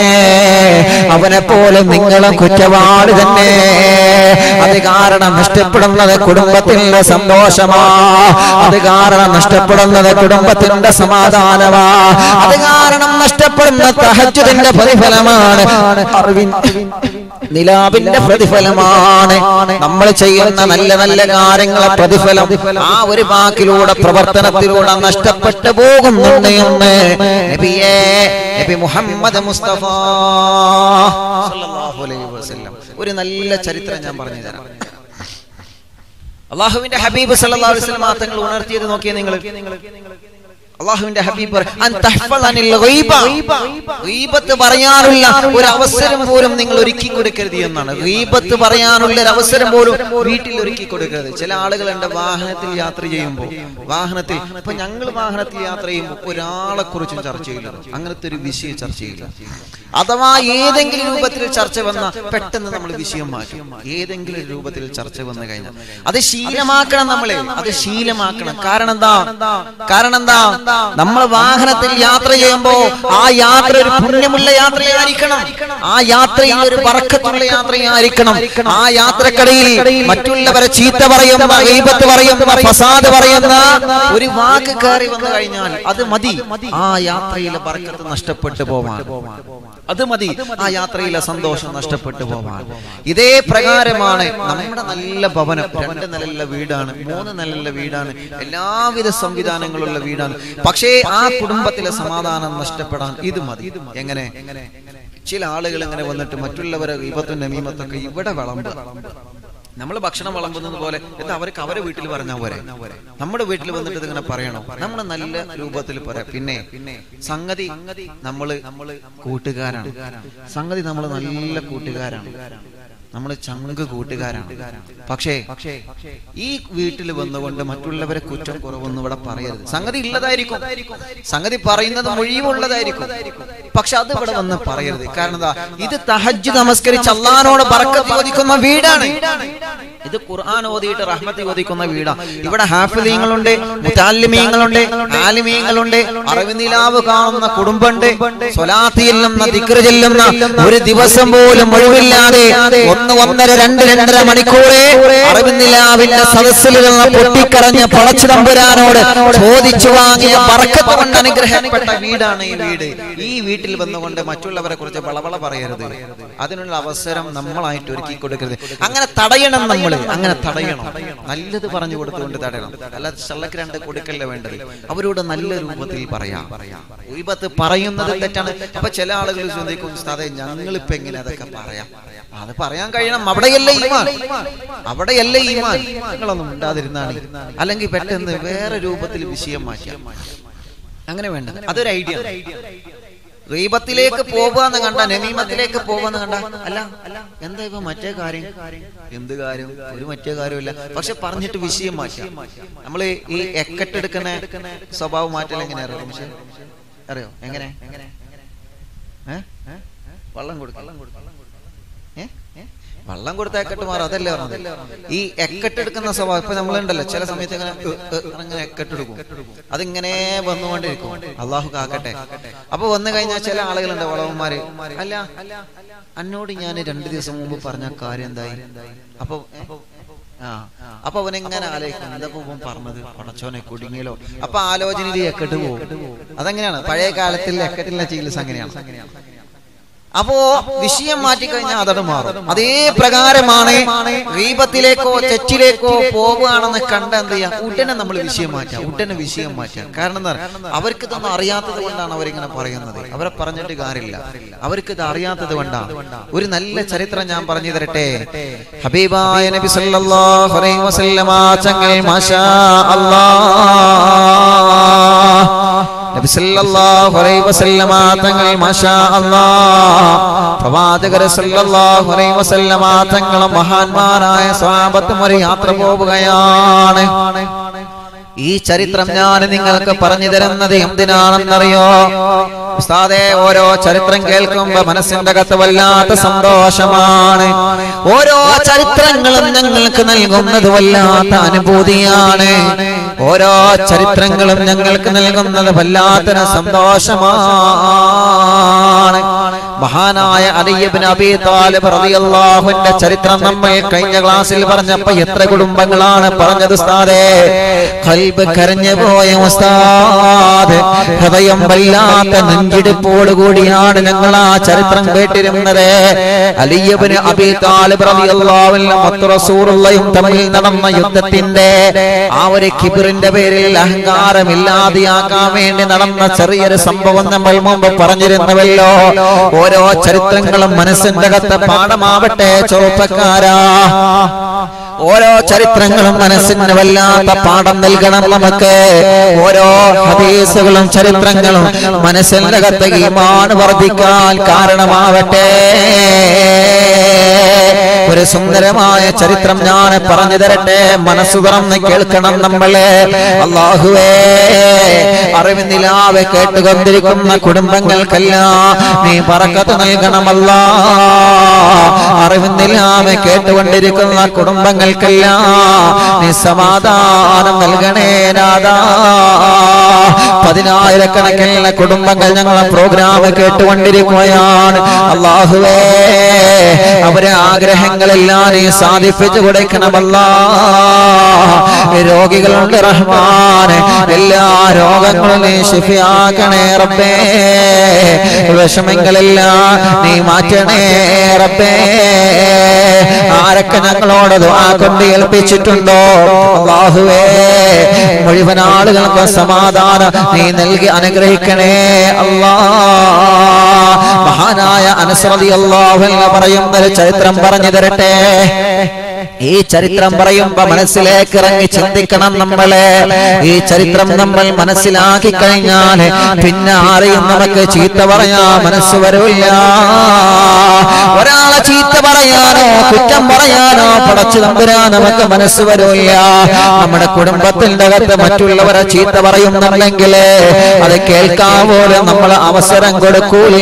അവനെ പോലെ നിങ്ങളും കുറ്റവാളി തന്നെ അത് കാരണം നഷ്ടപ്പെടുന്നത് കുടുംബത്തിന്റെ സന്തോഷമാ അത് കാരണം നഷ്ടപ്പെടുന്നത് കുടുംബത്തിന്റെ സമാധാനമാ അത് കാരണം നഷ്ടപ്പെടുന്ന തഹജുദിന്റെ പ്രതിഫലമാണ് അറിവിൻ നിലാവിന്റെ പ്രതിഫലമാണ് നമ്മൾ ചെയ്യുന്ന നല്ല നല്ല കാര്യങ്ങളെ പ്രതിഫലം ആ ഒരു വാക്കിലൂടെ പ്രവർത്തനത്തിലൂടെ നഷ്ടപ്പെട്ടു പോകുന്നുണ്ട് എന്ന് നബിയേ നബി മുഹമ്മദ് മുസ്തഫ സല്ലല്ലാഹു അലൈഹി വസല്ലം ഒരു നല്ല ചരിത്രം ഞാൻ പറഞ്ഞു തരാം അള്ളാഹുവിന്റെ ഹബീബ് സല്ലല്ലാഹു അലൈഹി വസല്ലം തങ്ങൾ ഉണർത്തിയത് നോക്കിയേ നിങ്ങൾ അള്ളാഹുവിന്റെ ഹബീബ് പറ- അൻ തഹ്ഫളനിൽ ഗൈബ. ഗീബത്ത് പറയാനുള്ള ഒരു അവസരം പോലും നിങ്ങൾ ഒരുക്കി കൊടുക്കരുത് എന്നാണ് ഗീബത്ത് പറയാനുള്ള ഒരു അവസരം പോലും വീട്ടിൽ ഒരുക്കി കൊടുക്കരുത് ചില ആളുകളുണ്ട് വാഹനത്തിൽ യാത്ര ചെയ്യുമ്പോൾ വാഹനത്തിൽ ഇപ്പൊ ഞങ്ങൾ വാഹനത്തിൽ യാത്ര ചെയ്യുമ്പോൾ ഒരാളെ കുറിച്ചും ചർച്ച ചെയ്യില്ല അങ്ങനത്തെ ഒരു വിഷയം ചർച്ച ചെയ്യില്ല അഥവാ ഏതെങ്കിലും രൂപത്തിൽ ചർച്ച വന്ന പെട്ടെന്ന് നമ്മൾ വിഷയം മാറ്റും ഏതെങ്കിലും രൂപത്തിൽ ചർച്ച വന്നു കഴിഞ്ഞാൽ അത് ശീലമാക്കണം നമ്മളെ അത് ശീലമാക്കണം കാരണം എന്താ കാരണം എന്താ നമ്മൾ വാഹനത്തിൽ യാത്ര ചെയ്യുമ്പോ ആ യാത്ര ഒരു പുണ്യമുള്ള യാത്രയായിരിക്കണം ആ യാത്രയിൽ ഒരു പറക്കത്തുള്ള യാത്രയായിരിക്കണം ആ യാത്രക്കടയിൽ മറ്റുള്ളവരെ ചീത്ത പറയുന്ന ഗീബത്ത് പറയുന്ന ഫസാദ് പറയുന്ന ഒരു വാക്ക് കയറി വന്നു കഴിഞ്ഞാൽ അത് മതി ആ യാത്രയിലെ ബർക്കത്ത് നഷ്ടപ്പെട്ടു പോവാൻ അത് മതി ആ യാത്രയിലെ സന്തോഷം നഷ്ടപ്പെട്ടു പോവാൻ ഇതേ പ്രകാരമാണ് നമ്മുടെ നല്ല ഭവനം രണ്ട് നിലയുള്ള വീടാണ് മൂന്ന് നിലയുള്ള വീടാണ് എല്ലാവിധ സംവിധാനങ്ങളുള്ള വീടാണ് പക്ഷേ ആ കുടുംബത്തിലെ സമാധാനം നഷ്ടപ്പെടാൻ ഇത് മതി എങ്ങനെ ചില ആളുകൾ ഇങ്ങനെ വന്നിട്ട് മറ്റുള്ളവരെ വിപത്തും നമീമത്തൊക്കെ ഇവിടെ വിളമ്പുക നമ്മൾ ഭക്ഷണം വിളമ്പുന്നത് പോലെ ഇത് അവർക്ക് അവരെ വീട്ടിൽ പറഞ്ഞാൽ പോരെ നമ്മുടെ വീട്ടിൽ വന്നിട്ട് ഇതിങ്ങനെ പറയണം നമ്മൾ നല്ല രൂപത്തിൽ പറയാം പിന്നെ സംഗതി നമ്മള് നമ്മള് കൂട്ടുകാരാണ് സംഗതി നമ്മൾ നല്ല കൂട്ടുകാരാണ് നമ്മൾ ചങ്ക് കൂട്ടുകാരാണ് പക്ഷേ ഈ വീട്ടിൽ വന്നുകൊണ്ട് മറ്റുള്ളവരെ കുറ്റം കുറവൊന്നും ഇവിടെ പറയരുത് സംഗതി ഉള്ളതായിരിക്കും സംഗതി പറയുന്നത് മുഴിവുള്ളതായിരിക്കും പക്ഷെ അത് ഇവിടെ വന്ന് പറയരുത് കാരണം എന്താ ഇത് തഹജ് നമസ്കരിച്ച് അള്ളഹാനോട് ബർക്കത്ത് ചോദിക്കുന്ന വീടാണ് ഇത് ഖുർആൻ ഓതിയിട്ട് റഹ്മത്ത് ചോദിക്കുന്ന വീടാണ് ഇവിടെ ഹാഫിദീങ്ങളുണ്ട് മുതാലിമീങ്ങളുണ്ട് ആലിമീങ്ങളുണ്ട് അറിവിനിലാവ് കാണുന്ന കുടുംബമുണ്ട് സ്വലാത്തി ചെല്ലുന്ന ദിക്റ് ചെല്ലുന്ന ഒരു ദിവസം പോലും ഒഴിവില്ലാതെ ഒന്ന് ഒന്നര രണ്ട് രണ്ടര മണിക്കൂറേ അറിവിനിലാവിന്റെ സദസ്സിൽ നിന്ന് പൊട്ടിക്കറഞ്ഞ പളച്ചു തമ്പുരാനോട് ചോദിച്ചു വാങ്ങിയ പറക്കത്ത് കൊണ്ട് അനുഗ്രഹപ്പെട്ട വീടാണ് ഈ വീട് ഈ വീട്ടിൽ വന്നുകൊണ്ട് മറ്റുള്ളവരെ കുറിച്ച് വളവള പറയരുത് അതിനുള്ള അവസരം നമ്മളായിട്ട് ഒരുക്കി കൊടുക്കരുത് അങ്ങനെ തടയണം നമ്മൾ അങ്ങനെ തടയണം നല്ലത് പറഞ്ഞു കൊടുത്തുകൊണ്ട് തടയണം അല്ലാതെ ചള്ളക്ക് രണ്ട് കൊടുക്കല്ല വേണ്ടത് അവരോട് നല്ല രൂപത്തിൽ പറയാം ഉയ്ബത്ത് പറയുന്നത് തെറ്റാണ് അപ്പൊ ചില ആളുകൾ ചിന്തിക്കും ഉസ്താദെ ഞങ്ങളിപ്പോ എങ്ങനെ അതൊക്കെ പറയാം അത് പറയാൻ കഴിയണം അവിടെയല്ലേ ഈമാൻ അവിടെയല്ലേ ഈമാൻ നിങ്ങളൊന്നും ഉണ്ടാതിരുന്നാണ് അല്ലെങ്കിൽ പെട്ടെന്ന് വേറെ രൂപത്തിൽ വിഷയം മാറ്റാം അങ്ങനെ വേണ്ട അതൊരു ഐഡിയ റീബത്തിലേക്ക് പോവാന്ന് കണ്ട നമീമത്തിലേക്ക് പോവാന്ന് കണ്ട അല്ല എന്താ ഇപ്പൊ മറ്റേ കാര്യം എന്ത് കാര്യം ഒരു മറ്റേ കാര്യമില്ല പക്ഷെ പറഞ്ഞിട്ട് വിഷയം മാറ്റാം നമ്മള് ഈ എക്കട്ടെടുക്കുന്ന സ്വഭാവം മാറ്റൽ എങ്ങനെ അറിയാം പക്ഷെ അറിയോ എങ്ങനെ ഏ? വള്ളം കൊടുക്കും ഏ? വള്ളം കൊടുത്ത എക്കട്ട് മാറും അതല്ലേ പറഞ്ഞത് ഈ എക്കട്ടെടുക്കുന്ന സ്വഭാവം ഇപ്പൊ നമ്മളുണ്ടല്ലോ ചില സമയത്ത് ഇങ്ങനെ ഏ, ഏ, അങ്ങനെ എക്കട്ടെടുക്കും അതിങ്ങനെ വന്നുകൊണ്ടിരിക്കും അള്ളാഹു കാക്കട്ടെ അപ്പൊ വന്നു കഴിഞ്ഞാൽ ചില ആളുകളുണ്ട് വളവന്മാര് അല്ല എന്നോട് ഞാൻ രണ്ടു ദിവസം മുമ്പ് പറഞ്ഞ കാര്യം എന്തായി അപ്പൊ ഏ? ആ അപ്പൊ അവനെങ്ങനെ ആലോചിക്കും എന്താ ഇവൻ പറഞ്ഞത് പടച്ചോനെ കുടുങ്ങിയല്ലോ അപ്പൊ ആലോചനയിൽ എക്കട്ട് പോകും അതെങ്ങനെയാണ് പഴയ കാലത്തിൽ എക്കട്ടിലെ ചികിത്സ അങ്ങനെയാണ് അപ്പോ വിഷയം മാറ്റിക്കഴിഞ്ഞാൽ അതത് മാറും അതേ പ്രകാരമാണ് റീപത്തിലേക്കോ തെറ്റിലേക്കോ പോവുകയാണെന്ന് കണ്ട എന്ത് ചെയ്യാം ഉടനെ നമ്മൾ വിഷയം മാറ്റാം ഉടനെ വിഷയം മാറ്റാം കാരണം എന്താ അവർക്ക് ഇതൊന്നും അറിയാത്തത് കൊണ്ടാണ് അവരിങ്ങനെ പറയുന്നത് അവരെ പറഞ്ഞിട്ട് കാര്യമില്ല അവർക്ക് ഇത് അറിയാത്തത് കൊണ്ടാണ് ഒരു നല്ല ചരിത്രം ഞാൻ പറഞ്ഞു തരട്ടെ ഹബീബായ നബി സല്ലല്ലാഹു അലൈഹി വസല്ലമ ചങ്ങൽ മാഷാ അല്ലാഹ് നബി സല്ലല്ലാഹു അലൈഹി വസല്ലമ തങ്ങൾ മാഷാ അല്ലാഹ് പ്രവാചകർ സല്ലല്ലാഹു അലൈഹി വസല്ലമ തങ്ങൾ മഹാന്മാരായ സ്വഹാബത്തും ഒരു യാത്ര പോവുകയാണ് ഈ ചരിത്രം ഞാൻ നിങ്ങൾക്ക് പറഞ്ഞു തരുന്നത് എന്തിനാണെന്നറിയോ ഉസ്താദെ ഓരോ ചരിത്രം കേൾക്കുമ്പോ മനസ്സിന്റെ അകത്ത് വല്ലാത്ത സന്തോഷമാണ് ഓരോ ചരിത്രങ്ങളും ഞങ്ങൾക്ക് നൽകുന്നത് വല്ലാത്ത അനുഭൂതിയാണ് ഓരോ ചരിത്രങ്ങളും ഞങ്ങൾക്ക് നൽകുന്നത് വല്ലാത്തൊരു സന്തോഷമാണ് മഹാനായ അലിയബിൻ അബി താലിബ് റളിയല്ലാഹുവിന്റെ ചരിത്രം നമ്മൾ കഴിഞ്ഞ ക്ലാസ്സിൽ പറഞ്ഞപ്പോ എത്ര കുടുംബങ്ങളാണ് പറഞ്ഞത് ഉസ്താദേ കൽബ് കരഞ്ഞു പോയ ഉസ്താദ് ഹൃദയം വല്ലാത്ത നെഞ്ചിടിപ്പോട് കൂടിയാണ് ഞങ്ങൾ ആ ചരിത്രം കേട്ടിരുന്നത് അലിയബിന് അബി താലിബ് റളിയല്ലാഹുവിനും മൊത്ത റസൂലുള്ളയും തമ്മിൽ നടന്ന യുദ്ധത്തിന്റെ ആ ഒരു കിബിറിന്റെ പേരിൽ അഹങ്കാരമില്ലാതെയാക്കാൻ വേണ്ടി നടന്ന ചെറിയൊരു സംഭവം നമ്മൾ മുമ്പ് പറഞ്ഞിരുന്നുവല്ലോ ഓരോ ചരിത്രങ്ങളും മനസ്സിന്റെ അകത്ത് പാഠമാവട്ടെ ചെറുപ്പക്കാരാ ഓരോ ചരിത്രങ്ങളും മനസ്സിന് വല്ലാത്ത പാഠം നൽകണം നമുക്ക് ഓരോ ഹദീസുകളും ചരിത്രങ്ങളും മനസ്സിന്റെ അകത്ത് ഈമാൻ വർദ്ധിക്കാൻ കാരണമാവട്ടെ ഒരു സുന്ദരമായ ചരിത്രം ഞാൻ പറഞ്ഞു തരട്ടെ മനസ്സ് തുറന്ന് കേൾക്കണം നമ്മളെ അള്ളാഹുവേ അറിവിന്ദിലാവെ കേട്ടുകൊണ്ടിരിക്കുന്ന കുടുംബങ്ങൾക്കെല്ലാം നീ പറക്കത്ത് നൽകണമല്ല അറിവിന്ദിലാവെ കേട്ടുകൊണ്ടിരിക്കുന്ന കുടുംബങ്ങൾക്കെല്ലാം നീ സമാധാനം നൽകണേ നാദാ പതിനായിരക്കണക്കിനുള്ള കുടുംബങ്ങൾ ഞങ്ങളെ പ്രോഗ്രാം കേട്ടുകൊണ്ടിരിക്കുകയാണ് അള്ളാഹുവേ അവരെ ആഗ്രഹങ്ങളെല്ലാം നീ സാധിപ്പിച്ചു കൊടുക്കണമല്ല രോഗികളുണ്ട് റഹ്മാൻ എല്ലാ രോഗങ്ങളും നീ ശിഫിയാക്കണേ റബ്ബേ വിഷമങ്ങളെല്ലാം നീ മാറ്റണേ റബ്ബേ ആരൊക്കെ ഞങ്ങളോട് ദുആ കൊണ്ട് ഏൽപ്പിച്ചിട്ടുണ്ടോ അള്ളാഹുവേ മുഴുവൻ ആളുകൾക്ക് സമാധാനം നീ നൽകി അനുഗ്രഹിക്കണേ അല്ലാ മഹാനായ അനുസൃതി അള്ളാഹു എന്ന് പറയുന്ന ഒരു ചരിത്രം പറഞ്ഞു തരട്ടെ ഈ ചരിത്രം പറയുമ്പോ മനസ്സിലേക്ക് ഇറങ്ങി ചിന്തിക്കണം നമ്മളെ ഈ ചരിത്രം നമ്മൾ മനസ്സിലാക്കി കഴിഞ്ഞാൽ പിന്നെ ആരെയും നമുക്ക് ചീത്ത പറയാ മനസ്സ് വരില്ല ഒരാളെ ചീത്ത പറയാനോ കുറ്റം പറയാനോ പടച്ചു തമ്പുരാ നമുക്ക് മനസ്സ് വരില്ല നമ്മുടെ കുടുംബത്തിന്റെ അകത്ത് മറ്റുള്ളവരെ ചീത്ത പറയുന്നുണ്ടെങ്കിൽ അത് കേൾക്കാൻ പോലും നമ്മൾ അവസരം കൊടുക്കൂല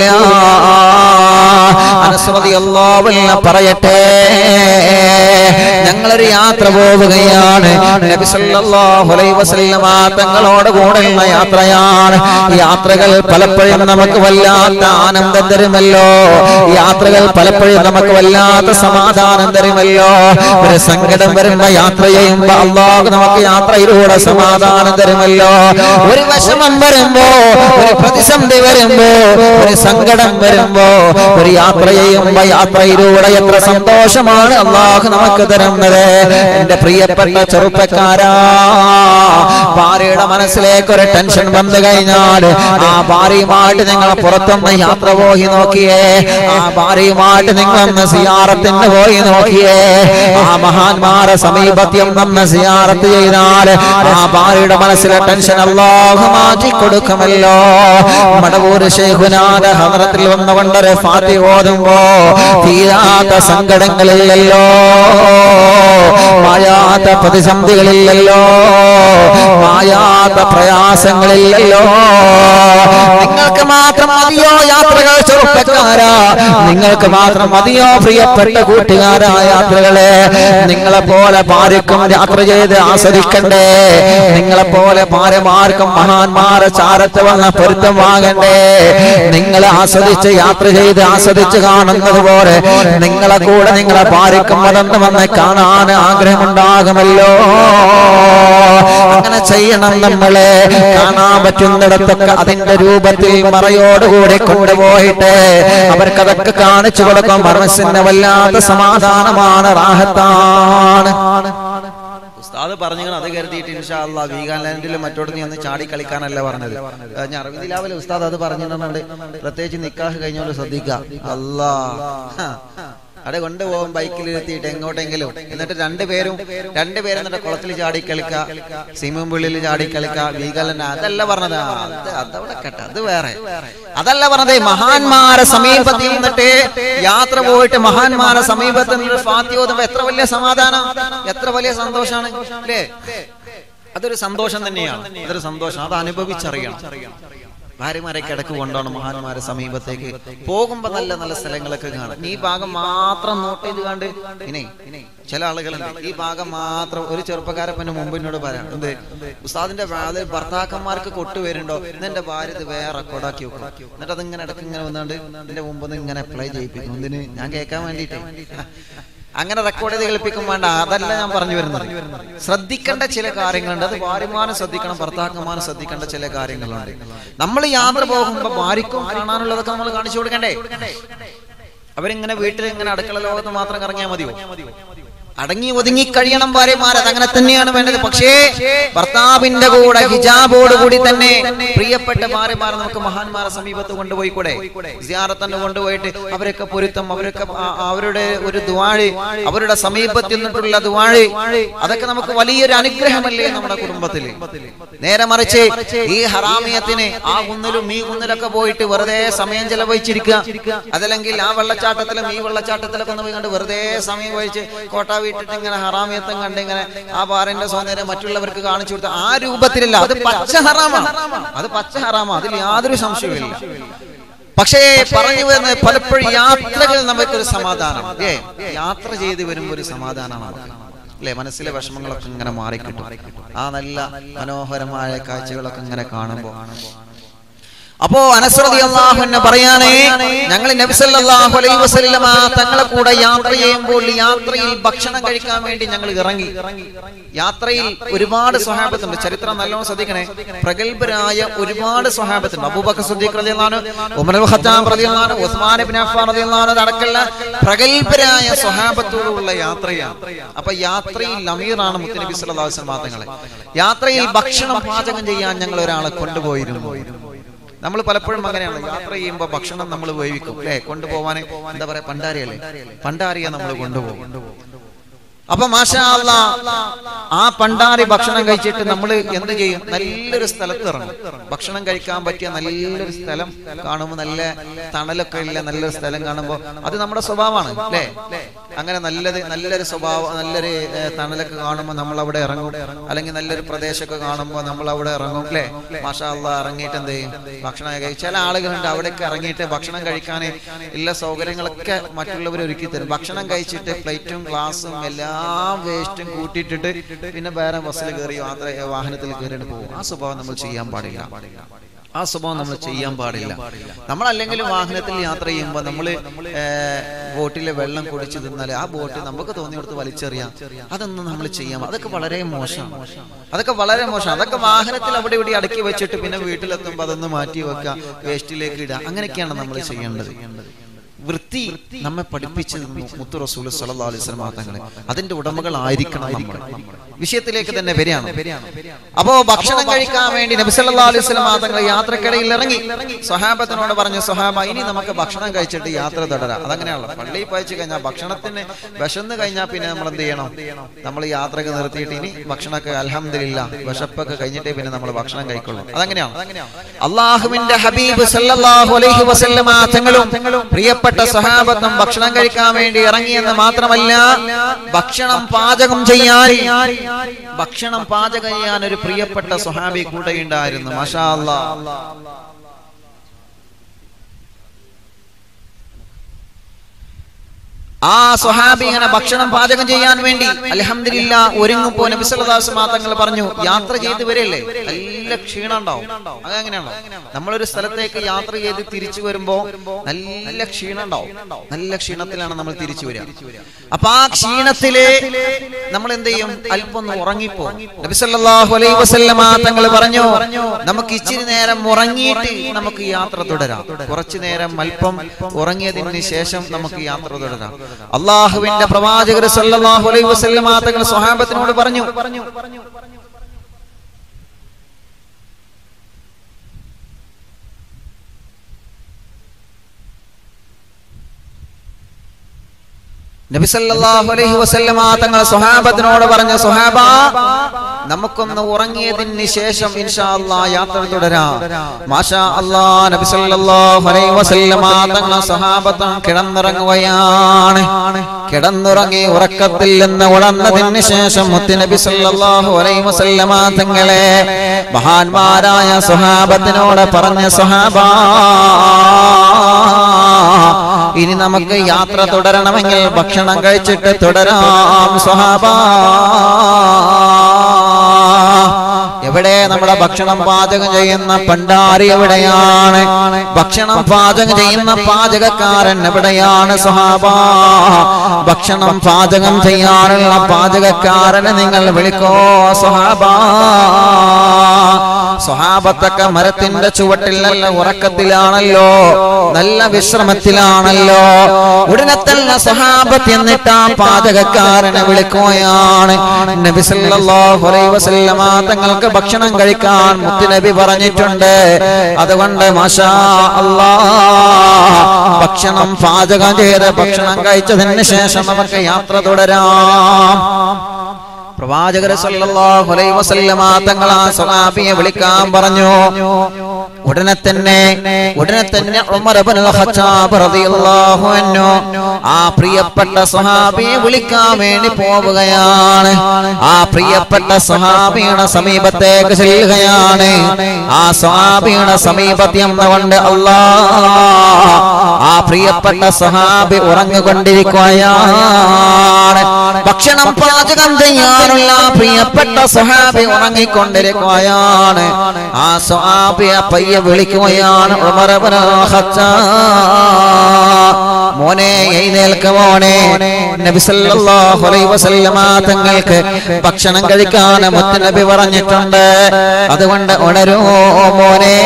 അനുസ്മതി അല്ലാവല്ല പറയട്ടെ ഞങ്ങളൊരു യാത്ര പോവുകയാണ് നബി സല്ലല്ലാഹു അലൈഹി വസല്ലമ തങ്ങളോട് കൂടെയുള്ള യാത്രയാണ് യാത്രകൾ പലപ്പോഴും നമുക്ക് വല്ലാത്ത ആനന്ദം തരുമല്ലോ യാത്രകൾ പലപ്പോഴും നമുക്ക് വല്ലാത്ത സമാധാനം തരുമല്ലോ ഒരു സങ്കടം വരുമ്പോ യാത്ര ചെയ്യുമ്പോ അള്ളാഹു നമുക്ക് യാത്രയിലൂടെ സമാധാനം തരുമല്ലോ ഒരു വിഷമം വരുമ്പോ ഒരു പ്രതിസന്ധി വരുമ്പോ ഒരു സങ്കടം വരുമ്പോ ഒരു യാത്ര ചെയ്യുമ്പോ യാത്രയിലൂടെ എത്ര സന്തോഷമാണ് അള്ളാഹു നമുക്ക് തരുന്നത് എന്റെ പ്രിയപ്പെട്ട ചെറുപ്പക്കാരാ ഭാര്യയുടെ മനസ്സിലേക്ക് ഒരു ടെൻഷൻ വന്നു കഴിഞ്ഞാൽ ആ ഭാര്യയുമായിട്ട് നിങ്ങൾ പുറത്തൊന്ന് യാത്ര പോയി നോക്കിയേ ആ ഭാര്യയുമായിട്ട് നിങ്ങളൊന്ന് സിയാറത്തിന് പോയി നോക്കിയേ ആ മഹാന്മാരെ സമീപത്യം നമ്മ സിയാറത്ത് ചെയ്താൽ ആ ഭാര്യയുടെ മനസ്സിലെ ടെൻഷൻ അള്ളാഹു മാറ്റി കൊടുക്കുമല്ലോ മടവൂര് ശേഖുനാഥ ഹദ്രത്തിൽ വന്നുകൊണ്ടൊരു ഫാത്തി ഓതുമ്പോ തീരാത്ത സങ്കടങ്ങളില്ലല്ലോ മായാത്ത പ്രതിസന്ധികളില്ലല്ലോ മായാത്ത പ്രയാസങ്ങളില്ലല്ലോ നിങ്ങൾക്ക് മാത്രം മതിയോ യാത്രകൾ ചെറുപ്പക്കാരാ നിങ്ങൾക്ക് മാത്രം മതിയോ പ്രിയപ്പെട്ട കൂട്ടുകാരാ യാത്രകളെ നിങ്ങളെ പോലെ ഭാര്യക്കും യാത്ര ചെയ്ത് ആസ്വദിക്കണ്ടേ നിങ്ങളെ പോലെ ഭാര്യമാർക്കും മഹാന്മാരെ ചാരത്ത് വന്ന പൊരുത്തം വാങ്ങണ്ടേ നിങ്ങൾ ആസ്വദിച്ച് യാത്ര ചെയ്ത് ആസ്വദിച്ച് കാണുന്നത് പോലെ നിങ്ങളെ കൂടെ നിങ്ങളെ ഭാര്യക്കും വളർന്നു വന്ന് കാണാൻ ആഗ്രഹമുണ്ടാകുമല്ലോ അങ്ങനെ ചെയ്യണം നമ്മളെ കാണാൻ പറ്റുന്നിടത്തൊക്കെ അതിന്റെ രൂപത്തിൽ മറയോടുകൂടി കൊണ്ടുപോയിട്ട് അവർക്കതൊക്കെ കാണിച്ചു കൊടുക്കും മനസ്സിന് വല്ലാത്ത സമാധാനമാണ് റാഹത്താണ് ഉസ്താദ് പറഞ്ഞു അത് കരുതിയിട്ട് ഇൻഷാ അല്ലാ വീഗാലാൻഡിലും മറ്റോട് നീ ഒന്ന് ചാടി കളിക്കാനല്ല പറഞ്ഞത് ഏ, ഞാൻ അറബിദിലാവിലെ ഉസ്താദ് അത് പറഞ്ഞിട്ടുണ്ട് പ്രത്യേകിച്ച് നിക്കാഹ് കഴിഞ്ഞോല് ശ്രദ്ധിക്കുക അല്ലാ ഹ. അവിടെ കൊണ്ടുപോകും ബൈക്കിൽ ഇരുത്തിയിട്ട് എങ്ങോട്ടെങ്കിലും എന്നിട്ട് രണ്ടുപേരും രണ്ടുപേരും എന്നിട്ട് കുളത്തിൽ ചാടി കളിക്കുക സ്വിമ്മിംഗ് പൂളിൽ ചാടി കളിക്കുക വീഗാലൻ അതല്ല പറഞ്ഞത് ആ, അത് അതവിടെ കേട്ട അത് വേറെ അതല്ല പറഞ്ഞത് മഹാന്മാരെ സമീപത്തിൽ നിന്നിട്ട് യാത്ര പോയിട്ട് മഹാന്മാരെ സമീപത്തിൽ നിന്നിട്ട് ഫാത്തി ഓതുമ്പോ എത്ര വലിയ സമാധാനം എത്ര വലിയ സന്തോഷാണ് അല്ലേ അതൊരു സന്തോഷം തന്നെയാണ് അതൊരു സന്തോഷം അത് അനുഭവിച്ചറിയണം ഭാര്യമാരെ കിടക്ക് കൊണ്ടാണ് മഹാന്മാരെ സമീപത്തേക്ക് പോകുമ്പോ നല്ല നല്ല സ്ഥലങ്ങളൊക്കെ കാണാം ഈ ഭാഗം മാത്രം നോട്ട് ചെയ്ത് കണ്ട് ഇനി ചില ആളുകളുണ്ട് ഈ ഭാഗം മാത്രം ഒരു ചെറുപ്പക്കാരപ്പന് മുമ്പ് എന്നോട് പറയാം എന്ത് ഉസ്താദിന്റെ വാതിൽ ഭർത്താക്കന്മാർക്ക് കൊട്ടു വരുന്നുണ്ടോ എന്റെ ഭാര്യ ഇത് വേറെ കൊടാക്കി വെക്കും എന്നിട്ട് അതിങ്ങനെ ഇടയ്ക്ക് ഇങ്ങനെ വന്നാണ്ട് എന്റെ മുമ്പ് ഇങ്ങനെ അപ്ലൈ ചെയ്യിപ്പിക്കും എന്തിന് ഞാൻ കേൾക്കാൻ വേണ്ടിട്ടേ അങ്ങനെ റെക്കോർഡ് ചെയ്ത് കേൾപ്പിക്കും വേണ്ട അതല്ല ഞാൻ പറഞ്ഞു വരുന്നത് ശ്രദ്ധിക്കേണ്ട ചില കാര്യങ്ങളുണ്ട് അത് ഭാര്യമാരും ശ്രദ്ധിക്കണം ഭർത്താക്കന്മാരും ശ്രദ്ധിക്കേണ്ട ചില കാര്യങ്ങളുണ്ട് നമ്മൾ യാത്ര പോകുമ്പോൾ ഭാര്യക്കും കാണാനുള്ളതൊക്കെ നമ്മൾ കാണിച്ചു കൊടുക്കണ്ടേ അവരിങ്ങനെ വീട്ടിൽ ഇങ്ങനെ അടുക്കള ലോകത്ത് മാത്രം കറങ്ങിയാൽ മതിയോ അടങ്ങി ഒതുങ്ങി കഴിയണം ഭാര്യമാർ അത് അങ്ങനെ തന്നെയാണ് വേണ്ടത് പക്ഷേ ഭർത്താവിന്റെ കൂടെ ഹിജാബോട് കൂടി തന്നെ പ്രിയപ്പെട്ട ഭാര്യമാർ നമുക്ക് മഹാന്മാരെ സമീപത്ത് കൊണ്ടുപോയി കൂടെ സിയാറത്തന്നെ കൊണ്ടുപോയിട്ട് അവരൊക്കെ പൊരുത്തം അവരൊക്കെ ആ- അവരുടെ ഒരു ദ്വാഴ് അവരുടെ സമീപത്തിൽ നിന്നിട്ടുള്ള ദ്വാഴ് അതൊക്കെ നമുക്ക് വലിയൊരു അനുഗ്രഹമല്ലേ നമ്മുടെ കുടുംബത്തിൽ നേരെ മറിച്ച് ഈ ഹറാമിയത്തിന് ആ കുന്നിലും ഈ കുന്നിലൊക്കെ പോയിട്ട് വെറുതെ സമയം ചെലവഴിച്ചിരിക്കുക അതല്ലെങ്കിൽ ആ വെള്ളച്ചാട്ടത്തിലും ഈ വെള്ളച്ചാട്ടത്തിലൊക്കെ ഒന്ന് പോയി കണ്ട് വെറുതെ സമയം വഹിച്ച് കോട്ട വീട്ടിട്ട് ഇങ്ങനെ ഹറാമിയത്തും കണ്ട് ഇങ്ങനെ ആ പാറിന്റെ സൗന്ദര്യം മറ്റുള്ളവർക്ക് കാണിച്ചു കൊടുത്ത ആ രൂപത്തിലല്ല അത് പച്ച ഹറാമാണ് അത് പച്ച ഹറാമാണ് അതിൽ യാതൊരു സംശയവുമില്ല പക്ഷേ പറഞ്ഞു വരുന്നത് പലപ്പോഴും യാത്രകൾ നമുക്കൊരു സമാധാനം ഏ യാത്ര ചെയ്ത് വരുമ്പോൾ ഒരു സമാധാനമാണ് നമുക്ക് അല്ലെ മനസ്സിലെ വിഷമങ്ങളൊക്കെ ഇങ്ങനെ മാറിക്കിട്ടും ആ നല്ല മനോഹരമായ കാഴ്ചകളൊക്കെ ഇങ്ങനെ കാണുമ്പോൾ അപ്പോ അനസ്രതി അള്ളാഹുന്നെ പറയാനേ ഞങ്ങൾ നബിസല്ലാഹു അലൈഹി വസല്ലമ തങ്ങളെ കൂടെ യാത്ര ചെയ്യുമ്പോൾ യാത്രയിൽ ഭക്ഷണം കഴിക്കാൻ വേണ്ടി ഞങ്ങൾ ഇറങ്ങി യാത്രയിൽ ഒരുപാട് സ്വഹാബത്തുണ്ട് ചരിത്രം നല്ലോണം ശ്രദ്ധിക്കണേ പ്രഗത്ഭരായ ഒരുപാട് സ്വഹാബത്തുണ്ട് അബൂബക്കർ സിദ്ദീഖ് റളിയല്ലാഹു അൻഹു ഉമർ അൽ ഖത്താബ് റളിയല്ലാഹു അൻഹു ഉസ്മാൻ ഇബ്നു അഫ്ഫാൻ റളിയല്ലാഹു അൻഹു അടക്കമുള്ള പ്രഗത്ഭരായ സ്വഹാബത്തോടുള്ള യാത്രയാണ് അപ്പൊ യാത്രയിൽ അമീറാണ് മുത്തനബി സല്ലല്ലാഹു അലൈഹി വസല്ലം തങ്ങളെ യാത്രയിൽ ഭക്ഷണം പാചകം ചെയ്യാൻ ഞങ്ങൾ ഒരാളെ കൊണ്ടുപോയിരുന്നു നമ്മൾ പലപ്പോഴും അങ്ങനെയാണ് യാത്ര ചെയ്യുമ്പോൾ ഭക്ഷണം നമ്മൾ വേവിക്കും അല്ലെ കൊണ്ടുപോവാൻ എന്താ പറയാ പണ്ടാരിയല്ലേ പണ്ടാരിയെ നമ്മൾ കൊണ്ടുപോകും അപ്പൊ മാഷാ അല്ലാ, ആ പണ്ടാരി ഭക്ഷണം കഴിച്ചിട്ട് നമ്മൾ എന്ത് ചെയ്യും നല്ലൊരു സ്ഥലത്ത് ഇറങ്ങും ഭക്ഷണം കഴിക്കാൻ പറ്റിയ നല്ലൊരു സ്ഥലം കാണുമ്പോൾ നല്ല തണലൊക്കെ ഉള്ള നല്ലൊരു സ്ഥലം കാണുമ്പോൾ അത് നമ്മുടെ സ്വഭാവമാണ് അല്ലേ അങ്ങനെ നല്ലത് നല്ലൊരു സ്വഭാവം നല്ലൊരു ഏ, തണലൊക്കെ കാണുമ്പോൾ നമ്മൾ അവിടെ ഇറങ്ങും അല്ലെങ്കിൽ നല്ലൊരു പ്രദേശമൊക്കെ കാണുമ്പോൾ നമ്മൾ അവിടെ ഇറങ്ങും അല്ലേ മാഷാ അല്ലാ ഇറങ്ങിയിട്ട് എന്ത് ചെയ്യും ഭക്ഷണം കഴിക്കും ചില ആളുകളുണ്ട് അവിടേക്ക് ഇറങ്ങിയിട്ട് ഭക്ഷണം കഴിക്കാൻ എല്ലാ സൗകര്യങ്ങളൊക്കെ മറ്റുള്ളവർ ഒരുക്കി തരും ഭക്ഷണം കഴിച്ചിട്ട് പ്ലേറ്റും ഗ്ലാസും എല്ലാം വേസ്റ്റും കൂട്ടിയിട്ടിട്ട് പിന്നെ വേറെ ബസ്സിൽ കയറി യാത്ര വാഹനത്തിൽ കയറിയിട്ട് പോകും ആ സ്വഭാവം നമ്മൾ ചെയ്യാൻ പാടില്ല ആ സ്വഭാവം നമ്മൾ ചെയ്യാൻ പാടില്ല നമ്മളല്ലെങ്കിൽ വാഹനത്തിൽ യാത്ര ചെയ്യുമ്പോൾ നമ്മൾ ബോട്ടിലെ വെള്ളം കുടിച്ചു തിന്നാൽ ആ ബോട്ട് നമുക്ക് തോന്നിയെടുത്ത് വലിച്ചെറിയാം അതൊന്നും നമ്മൾ ചെയ്യാം അതൊക്കെ വളരെ മോശമാണ് അതൊക്കെ വളരെ മോശം അതൊക്കെ വാഹനത്തിൽ അവിടെ ഇവിടെ അടക്കി വെച്ചിട്ട് പിന്നെ വീട്ടിലെത്തുമ്പോൾ അതൊന്ന് മാറ്റി വെക്കുക വേസ്റ്റിലേക്ക് ഇടുക അങ്ങനെയൊക്കെയാണ് നമ്മൾ ചെയ്യേണ്ടത് വൃത്തി നമ്മെ പഠിപ്പിച്ചത് മുത്തു റസൂൽ സല്ലല്ലാഹു അലൈഹി വസല്ലം തങ്ങളെ അതിന്റെ ഉടമകളായിരിക്കണം നമ്മൾ വിഷയത്തിലേക്ക് തന്നെ വരികയാണ് അപ്പോ ഭക്ഷണം കഴിക്കാൻ വേണ്ടി നബി സല്ലല്ലാഹു അലൈഹി വസല്ലം തങ്ങൾ യാത്രക്കിടയിൽ ഇറങ്ങി സ്വഹാബത്തിനോട് പറഞ്ഞു സ്വഹാബ ഇനി നമുക്ക് ഭക്ഷണം കഴിച്ചിട്ട് യാത്ര തുടരാം അതങ്ങനെയാണല്ലോ പള്ളിയിൽ പയച്ചു കഴിഞ്ഞാൽ ഭക്ഷണത്തിന് വിശന്ന് കഴിഞ്ഞാൽ പിന്നെ നമ്മൾ എന്ത് ചെയ്യണം നമ്മൾ യാത്രയൊക്കെ നിർത്തിയിട്ട് ഇനി ഭക്ഷണമൊക്കെ അൽഹംദുലില്ല വിശപ്പൊക്കെ കഴിഞ്ഞിട്ടേ പിന്നെ നമ്മൾ ഭക്ഷണം കഴിക്കുള്ളൂ അതങ്ങനെയാണ് അള്ളാഹുവിന്റെ ഹബീബ് സല്ലല്ലാഹു അലൈഹി വസല്ലമ തങ്ങളും പ്രിയപ്പെട്ട സഹാബത്തും ഭക്ഷണം കഴിക്കാൻ വേണ്ടി ഇറങ്ങിയെന്ന് മാത്രമല്ല ഭക്ഷണം പാചകം ചെയ്യാൻ ഭക്ഷണം പാചകം ചെയ്യാൻ ഒരു പ്രിയപ്പെട്ട സ്വഹാബി കൂടെ ഉണ്ടായിരുന്നു മഷാ അല്ലാ ആ സ്വഹാബി ഇങ്ങനെ ഭക്ഷണം പാചകം ചെയ്യാൻ വേണ്ടി അലഹമില്ല ഒരുങ്ങുമ്പോ നബിസ്വല്ലാസ് മാതങ്ങൾ പറഞ്ഞു യാത്ര ചെയ്ത് വരല്ലേ നല്ല ക്ഷീണം ഉണ്ടാവും അതങ്ങനെയാണോ നമ്മളൊരു സ്ഥലത്തേക്ക് യാത്ര ചെയ്ത് തിരിച്ചു വരുമ്പോ നല്ല ക്ഷീണം ഉണ്ടാവും നല്ല ക്ഷീണത്തിലാണ് നമ്മൾ തിരിച്ചു വരിക അപ്പൊ ആ ക്ഷീണത്തില് നമ്മൾ എന്ത് ചെയ്യും അല്പം ഒന്ന് ഉറങ്ങിപ്പോ നബിസല്ലാഹു അലൈ വസല്ലമ തങ്ങൾ പറഞ്ഞു നമുക്ക് ഇച്ചിരി നേരം ഉറങ്ങിയിട്ട് നമുക്ക് യാത്ര തുടരാം കുറച്ചു നേരം അല്പം ഉറങ്ങിയതിന് ശേഷം നമുക്ക് യാത്ര തുടരാം അള്ളാഹുവിന്റെ പ്രവാചകർ സല്ലല്ലാഹു അലൈഹി വസല്ലമ തങ്ങൾ സ്വഹാബത്തിനോട് പറഞ്ഞു നബി സല്ലല്ലാഹു അലൈഹി വസല്ലമ തങ്ങൾ സ്വഹാബത്തിനോട് പറഞ്ഞ സ്വഹാബ നമുക്കൊന്ന് ഉറങ്ങിയതിന് ശേഷം ഇൻഷാ അല്ലാ യാത്ര തുടരാം മാഷാ അല്ലാ നബി സല്ലല്ലാഹു അലൈഹി വസല്ലമ തങ്ങൾ സ്വഹാബത്തും കിടന്നുറങ്ങുകയാണ് കിടന്നുറങ്ങി ഉറക്കത്തിൽ നിന്ന് ഉണർന്നതിന് ശേഷം മുത്ത് നബി സല്ലല്ലാഹു അലൈഹി വസല്ലമ തങ്ങളെ മഹാന്മാരായ സ്വഹാബത്തിനോട് പറഞ്ഞ സ്വഹാബ ഇനി നമുക്ക് യാത്ര തുടരണമെങ്കിൽ ഭക്ഷണം കഴിച്ചിട്ട് തുടരാം സ്വഹാബ എവിടെ നമ്മുടെ ഭക്ഷണം പാചകം ചെയ്യുന്ന പണ്ടാരി എവിടെയാണ് ഭക്ഷണം പാചകം ചെയ്യുന്ന പാചകക്കാരൻ എവിടെയാണ് സ്വഹാബ ഭക്ഷണം പാചകം ചെയ്യാനുള്ള പാചകക്കാരനെ നിങ്ങൾ വിളിക്കോ സ്വഹാബ സ്വഹാബത്തൊക്കെ മരത്തിന്റെ ചുവട്ടിൽ നല്ല ഉറക്കത്തിലാണല്ലോ നല്ല വിശ്രമത്തിലാണല്ലോ ഉടനെ തന്നെ സ്വഹാബത്ത് എന്നിട്ട് ആ പാചകക്കാരനെ വിളിക്കുകയാണ് നബി സല്ലല്ലാഹു അലൈഹി വസല്ലമ തങ്ങൾക്ക് ഭക്ഷണം കഴിക്കാൻ മുത്തുനബി പറഞ്ഞിട്ടുണ്ട് അതുകൊണ്ട് മാഷാ അല്ലാ ഭക്ഷണം പാചകം ചെയ്ത് ഭക്ഷണം കഴിച്ചതിന് ശേഷം നമുക്ക് യാത്ര തുടരാം പ്രവാചകർ സല്ലല്ലാഹു അലൈഹി വസല്ലമ തങ്ങൾ ആ സ്വഹാബിയെ വിളിക്കാൻ പറഞ്ഞു ഉടനെ തന്നെ ഉടനെ തന്നെ ഉമർ ഇബ്നുൽ ഖത്താബ് റളിയല്ലാഹു അൻഹു ആ പ്രിയപ്പെട്ട സ്വഹാബിയെ വിളിക്കാൻ വേണ്ടി പോവുകയാണ് ആ പ്രിയപ്പെട്ട സ്വഹാബിയുടെ സമീപത്തേക്ക് ചെല്ലുകയാണ് ആ സ്വഹാബിയുടെ സമീപത്ത് എന്നുകൊണ്ട് അല്ലാ ആ പ്രിയപ്പെട്ട സ്വഹാബി ഉറങ്ങിക്കൊണ്ടിരിക്കുകയാണ് ഭക്ഷണം പാചകം ചെയ്യാനുള്ള പ്രിയപ്പെട്ട സ്വഹാബി ഉറങ്ങിക്കൊണ്ടിരിക്കുകയാണ് ആ സ്വഹാബിയെ പയ്യെ വിളിക്കുകയാണ് ഉമർ ഇബ്നുൽ ഖത്താബ്. മോനെ എഴുന്നേൽക്ക് മോനെ നബി സല്ലല്ലാഹു അലൈഹി വസല്ലമ തങ്ങൾക്ക് ഭക്ഷണം കഴിക്കാൻ മുത്തുനബി പറഞ്ഞിട്ടുണ്ട് അതുകൊണ്ട് ഉണരൂ മോനെ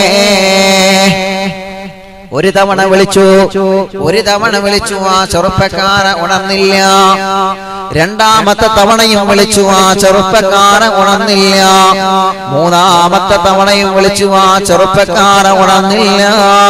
ഒരു തവണ വിളിച്ചു ഒരു തവണ വിളിച്ചു ആ ചെറുപ്പക്കാരൻ ഉണർന്നില്ല രണ്ടാമത്തെ തവണയും വിളിച്ചു ആ ചെറുപ്പക്കാരൻ ഉണർന്നില്ല മൂന്നാമത്തെ തവണയും വിളിച്ചു ആ ചെറുപ്പക്കാരൻ ഉണർന്നില്ല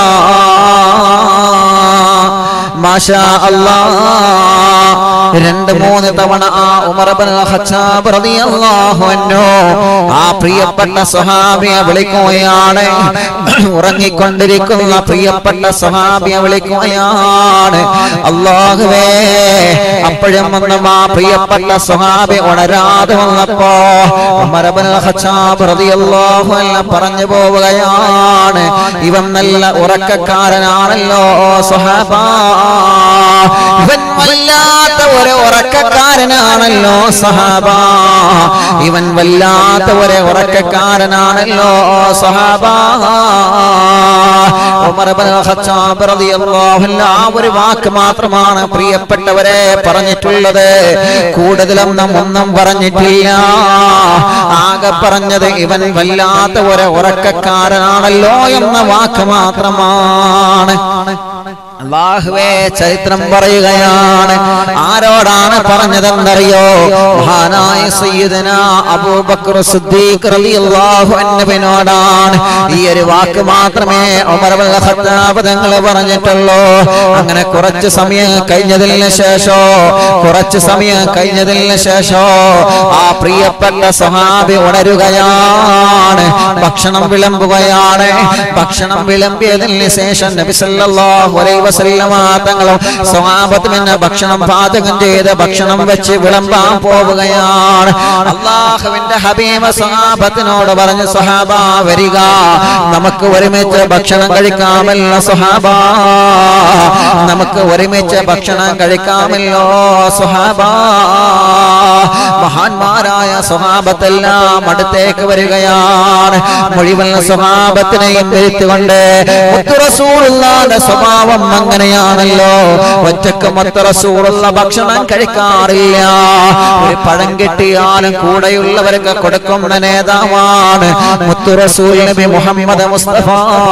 മാഷാ അല്ലാ രണ്ട് മൂന്ന് തവണ ആ ഉമർ ഇബ്നുൽ ഖത്താബ് റളിയല്ലാഹു അൻഹു ആ പ്രിയപ്പെട്ട സ്വഹാബിയെ വിളിക്കുകയാണ് ഉറങ്ങിക്കൊണ്ടിരിക്കുന്ന പ്രിയപ്പെട്ട സ്വഹാബിയെ വിളിക്കുകയാണ് അല്ലാഹുവേ അപ്പോഴും ഒന്നും ആ പ്രിയപ്പെട്ട സ്വഹാബി ഉണരാതെ വന്നപ്പോ ഉമർ ഇബ്നുൽ ഖത്താബ് റളിയല്ലാഹു അൻഹു പറഞ്ഞു പോവുകയാണ് ഇവൻ നല്ല ഉറക്കക്കാരനാണല്ലോ സ്വഹാബ ഇവൻ വല്ലാത്ത ഒരു ഉറക്കക്കാരനാണല്ലോ സഹാബ ഇവൻ വല്ലാത്ത ഒരു ഉറക്കക്കാരനാണല്ലോ സഹാബ ഉമർ ഇബ്നുൽ ഖത്താബ് റളിയല്ലാഹു അൻഹു ആ ഒരു വാക്ക് മാത്രമാണ് പ്രിയപ്പെട്ടവരെ പറഞ്ഞിട്ടുള്ളത് കൂടുതലൊന്നും ഒന്നും പറഞ്ഞിട്ടില്ല ആകെ പറഞ്ഞത് ഇവൻ വല്ലാത്ത ഒരു ഉറക്കക്കാരനാണല്ലോ എന്ന വാക്ക് മാത്രമാണ് അള്ളാഹുവേ ചരിത്രം പറയുകയാണ് ആരോടാണ് പറഞ്ഞതെന്നറിയോ മഹാനായ സയ്യിദന അബൂബക്കർ സിദ്ദീഖ് റളിയല്ലാഹു അൻഹുവിനോടാണ് ഈ ഒരു വാക്ക് മാത്രമേ ഉമർ ഇബ്നുൽ ഖത്താബ് തങ്ങൾ പറഞ്ഞിട്ടുള്ളൂ അങ്ങനെ കുറച്ച് സമയം കഴിഞ്ഞതിന് ശേഷം കുറച്ച് സമയം കഴിഞ്ഞതിന് ശേഷം ആ പ്രിയപ്പെട്ട സഹാബി ഉണരുകയാണ് ഭക്ഷണം വിളമ്പുകയാണ് ഭക്ഷണം വിളമ്പിയതിന് ശേഷം നബി സല്ലല്ലാഹു അലൈഹി വസല്ലമ തങ്ങളും സ്വഹാബത്തും എന്നെ ഭക്ഷണം പാചകം ചെയ്ത് ഭക്ഷണം വെച്ച് വിളമ്പാൻ പോവുകയാണ് അള്ളാഹുവിന്റെ ഹബീബ സ്വഹാബത്തിനോട് പറഞ്ഞു സ്വഹാബ വരിക നമുക്ക് ഒരുമിച്ച് ഭക്ഷണം കഴിക്കാമല്ലോ സ്വഹാബ നമുക്ക് ഒരുമിച്ച് ഭക്ഷണം കഴിക്കാമല്ലോ സ്വഹാബ മഹാന്മാരായ സ്വഹാബത്തെല്ലാം അടുത്തേക്ക് വരികയാണ് മുഴുവൻ സ്വഹാബത്തിനെയും വരുത്തിക്കൊണ്ട് മുത്തുറസൂറുള്ളാന്റെ സ്വഭാവം അങ്ങനെയാണല്ലോ ഒറ്റക്ക് മുത്തുറസൂറുള്ള ഭക്ഷണം കഴിക്കാറില്ല ഒരു പഴം കിട്ടിയാലും കൂടെയുള്ളവർക്ക് കൊടുക്കുന്ന നേതാവാണ് മുത്തുറസൂൽ നബി മുഹമ്മദ് മുസ്തഫ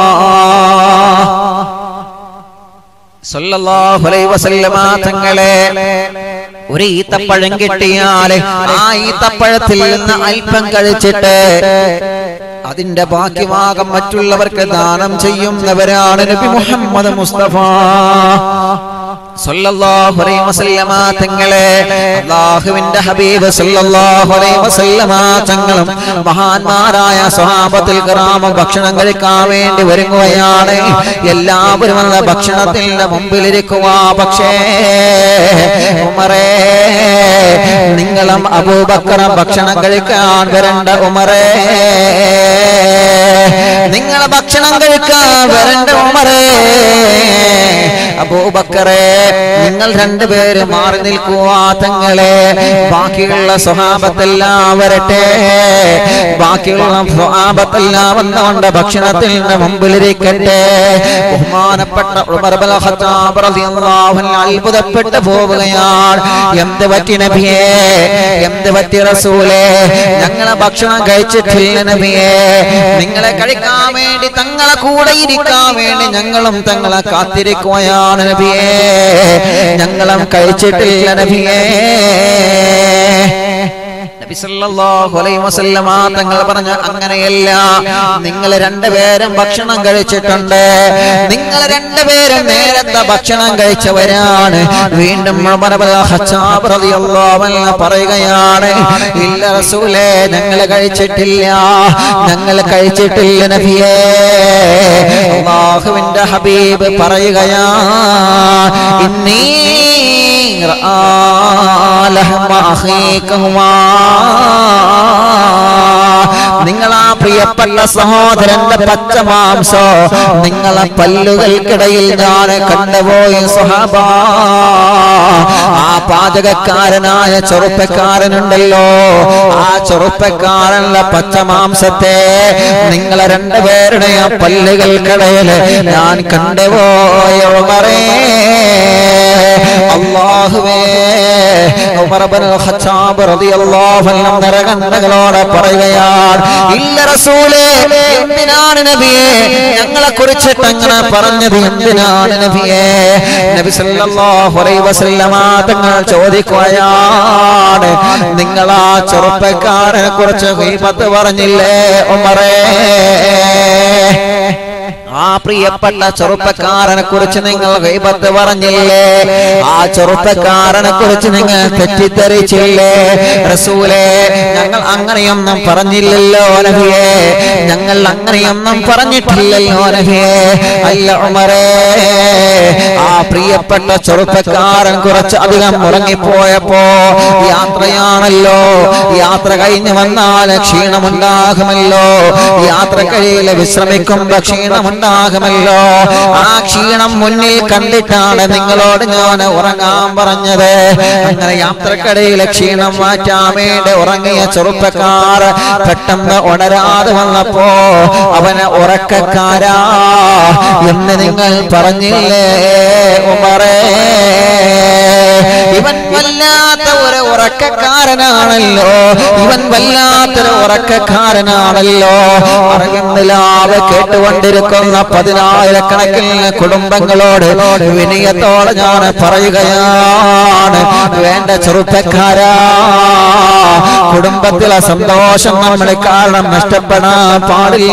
സല്ലല്ലാഹു അലൈഹി വസല്ലമ തങ്ങളെ ഒരു ഈത്തപ്പഴം കിട്ടിയാൽ ആ ഈത്തപ്പഴത്തിൽ നിന്ന് അല്പം കഴിച്ചിട്ട് അതിന്റെ ബാക്കി ഭാഗം മറ്റുള്ളവർക്ക് ദാനം ചെയ്യുന്നവരാണ് നബി മുഹമ്മദ് മുസ്തഫ സല്ലല്ലാഹു അലൈഹി വസല്ലമ തങ്ങളെ അല്ലാഹുവിന്റെ ഹബീബ് സല്ലല്ലാഹു അലൈഹി വസല്ലമ തങ്ങളും മഹാന്മാരായ സ്വഹാബത്തിൽ കിറാമ ഭക്ഷണം കഴിക്കാൻ വേണ്ടി ഒരുങ്ങുകയാണ് എല്ലാവരും വന്ന ഭക്ഷണത്തിന്റെ മുമ്പിലിരിക്കുക പക്ഷേ ഉമറേ നിങ്ങളും അബൂബക്കറും ഭക്ഷണം കഴിക്കാൻ വരണ്ട ഉമറേ നിങ്ങൾ ഭക്ഷണം കഴിക്കാൻ വരണ്ട ഉമറേ അബൂബക്കറേ നിങ്ങൾ രണ്ടുപേര് മാറി നിൽക്കുക തങ്ങളെ ബാക്കിയുള്ള സ്വഹാബത്തെല്ലാം വരട്ടെ ബാക്കിയുള്ള സ്വഹാബത്തെല്ലാം വന്നുകൊണ്ട് ഭക്ഷണത്തിന്റെ മുമ്പിലിരിക്കട്ടെ ബഹുമാനപ്പെട്ട ഉമർ ഇബ്നുൽ ഖത്താബ് റളിയല്ലാഹു അൻഹു അത്ഭുതപ്പെട്ടു പോവുകയാണ് എന്ത് പറ്റി നബിയേ എന്ത് പറ്റി റസൂലേ ഞങ്ങളെ ഭക്ഷണം കഴിച്ചിട്ടില്ല നബിയേ നിങ്ങളെ കഴിക്കാൻ വേണ്ടി തങ്ങളെ കൂടെ ഇരിക്കാൻ വേണ്ടി ഞങ്ങളും തങ്ങളെ കാത്തിരിക്കുകയാണ് നബിയേ ഞങ്ങളും കഴിച്ചിട്ടില്ല നബിയേ നബി സല്ലല്ലാഹു അലൈഹി വസല്ലമ തങ്ങൾ പറഞ്ഞ അങ്ങനെയല്ല നിങ്ങൾ രണ്ടുപേരും ഭക്ഷണം കഴിച്ചിട്ടുണ്ട് നിങ്ങൾ രണ്ടുപേരും നേരത്തെ ഭക്ഷണം കഴിച്ചവരാണ് വീണ്ടും ഉമർ ഇബ്നുൽ ഖത്താബ് റളിയല്ലാഹു അൻഹു പറയുകയാണ് ഇല്ല റസൂലേ ഞങ്ങൾ കഴിച്ചിട്ടില്ല ഞങ്ങൾ കഴിച്ചിട്ടില്ല നബിയേ അല്ലാഹുവിന്റെ ഹബീബ് പറയുകയാ ഇന്നീ റആ ലഹമ അഖീകഹുമാ നിങ്ങൾ ആ പ്രിയപ്പെട്ട സഹോദരന്റെ പച്ച മാംസോ നിങ്ങളെ പല്ലുകൾക്കിടയിൽ ഞാൻ കണ്ടുപോയി സുഹബ ആ പാചകക്കാരനായ ചെറുപ്പക്കാരനുണ്ടല്ലോ ആ ചെറുപ്പക്കാരനുള്ള പച്ച മാംസത്തെ നിങ്ങളെ രണ്ടുപേരുടെ ആ പല്ലുകൾക്കിടയിൽ ഞാൻ കണ്ടുപോയ ഉമറേ അള്ളാഹുവേ ഉമർ ഇബ്നുൽ ഖത്താബ് റളിയല്ലാഹു അൻഹു നരകണ്ടകളോട് പറയുകയാണ് ഇല്ല റസൂലേ എന്തിനാണ് നബിയെ ഞങ്ങളെ കുറിച്ചിട്ട് അങ്ങനെ പറഞ്ഞത് എന്തിനാണ് നബിയെ നബി സല്ലല്ലാഹു അലൈഹി വസല്ലമ തങ്ങൾ ചോദിക്കുകയാണ് നിങ്ങൾ ആ ചെറുപ്പക്കാരനെ കുറിച്ച് ഗീബത്ത് പറഞ്ഞില്ലേ ഉമറേ ആ പ്രിയപ്പെട്ട ചെറുപ്പക്കാരനെ കുറിച്ച് നിങ്ങൾ ഗൈബത്ത് പറഞ്ഞില്ലേ ആ ചെറുപ്പക്കാരനെ കുറിച്ച് നിങ്ങൾ തെറ്റിദ്ധരിച്ചില്ലേ റസൂലേ ഞങ്ങൾ അങ്ങനെയൊന്നും പറഞ്ഞില്ലല്ലോ നബിയേ ഞങ്ങൾ അങ്ങനെയൊന്നും പറഞ്ഞിട്ടില്ലല്ലോ നബിയേ അല്ല ഉമറേ ആ പ്രിയപ്പെട്ട ചെറുപ്പക്കാരൻ കുറച്ച് അധികം ഉറങ്ങിപ്പോയപ്പോ യാത്രയാണല്ലോ യാത്ര കഴിഞ്ഞ് വന്നാൽ ക്ഷീണമുണ്ടാകുമല്ലോ യാത്രക്കഴിയിൽ വിശ്രമിക്കുമ്പോ ക്ഷീണമുണ്ടാകുമല്ലോ ആ ക്ഷീണം മുന്നിൽ കണ്ടിട്ടാണ് നിങ്ങളോട് ഞാൻ ഉറങ്ങാൻ പറഞ്ഞത് അങ്ങനെ യാത്രക്കടയിലെ ക്ഷീണം മാറ്റാൻ വേണ്ടി ഉറങ്ങിയ ചെറുപ്പക്കാർ പെട്ടെന്ന് ഉണരാതെ വന്നപ്പോ അവനെ ഉറക്കക്കാരാ എന്ന് നിങ്ങൾ പറഞ്ഞില്ലേ ഉമറേ ഇവൻ വല്ലാത്ത ഒരു ഉറക്കക്കാരനാണല്ലോ ഇവൻ വല്ലാത്തൊരു ഉറക്കക്കാരനാണല്ലോ അറിവിന്ദിലാവ് കേട്ടുകൊണ്ടിരിക്കുന്ന പതിനായിരക്കണക്കിന് കുടുംബങ്ങളോട് വിനയത്തോടെ ഞാൻ പറയുകയാണ് വേണ്ട ചെറുപ്പക്കാരാ കുടുംബത്തിലെ സന്തോഷം നമ്മുടെ കാരണം നഷ്ടപ്പെടാൻ പാടില്ല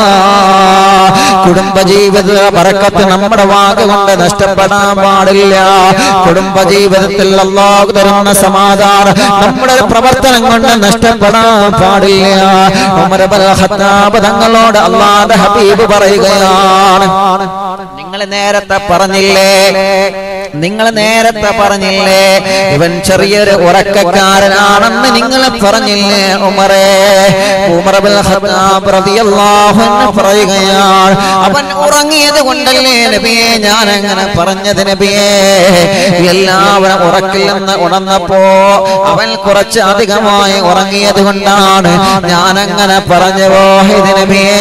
കുടുംബജീവിത പറക്കത്ത് നമ്മുടെ വാക്കുകൊണ്ട് നഷ്ടപ്പെടാൻ പാടില്ല കുടുംബജീവിതത്തിൽ അള്ളാഹു തരുന്ന സമാധാനം നമ്മുടെ ഒരു പ്രവർത്തനം കൊണ്ട് നഷ്ടപ്പെടാൻ പാടില്ല ഉമർ ഇബ്നുൽ ഖത്താബ് തങ്ങളോട് അള്ളാഹുവിന്റെ ഹബീബ് പറയുകയാണ് നിങ്ങൾ നേരത്തെ പറഞ്ഞില്ലേ നിങ്ങൾ നേരത്തെ പറഞ്ഞില്ലേ ഇവൻ ചെറിയൊരു ഉറക്കക്കാരനാണെന്ന് നിങ്ങൾ പറഞ്ഞില്ലേ ഉമറേ ഉമർ ഇബ്നുൽ ഖത്താബ് റളിയല്ലാഹു അൻഹു പറയുകയാണ് അവൻ ഉറങ്ങിയത് കൊണ്ടല്ലേ നബിയെ ഞാൻ അങ്ങനെ പറഞ്ഞത് നബിയെ എല്ലാവരും ഉറക്കിൽ നിന്ന് ഉണർന്നപ്പോ അവൻ കുറച്ച് അധികമായി ഉറങ്ങിയത് കൊണ്ടാണ് ഞാൻ അങ്ങനെ പറഞ്ഞു പോയത് നബിയേ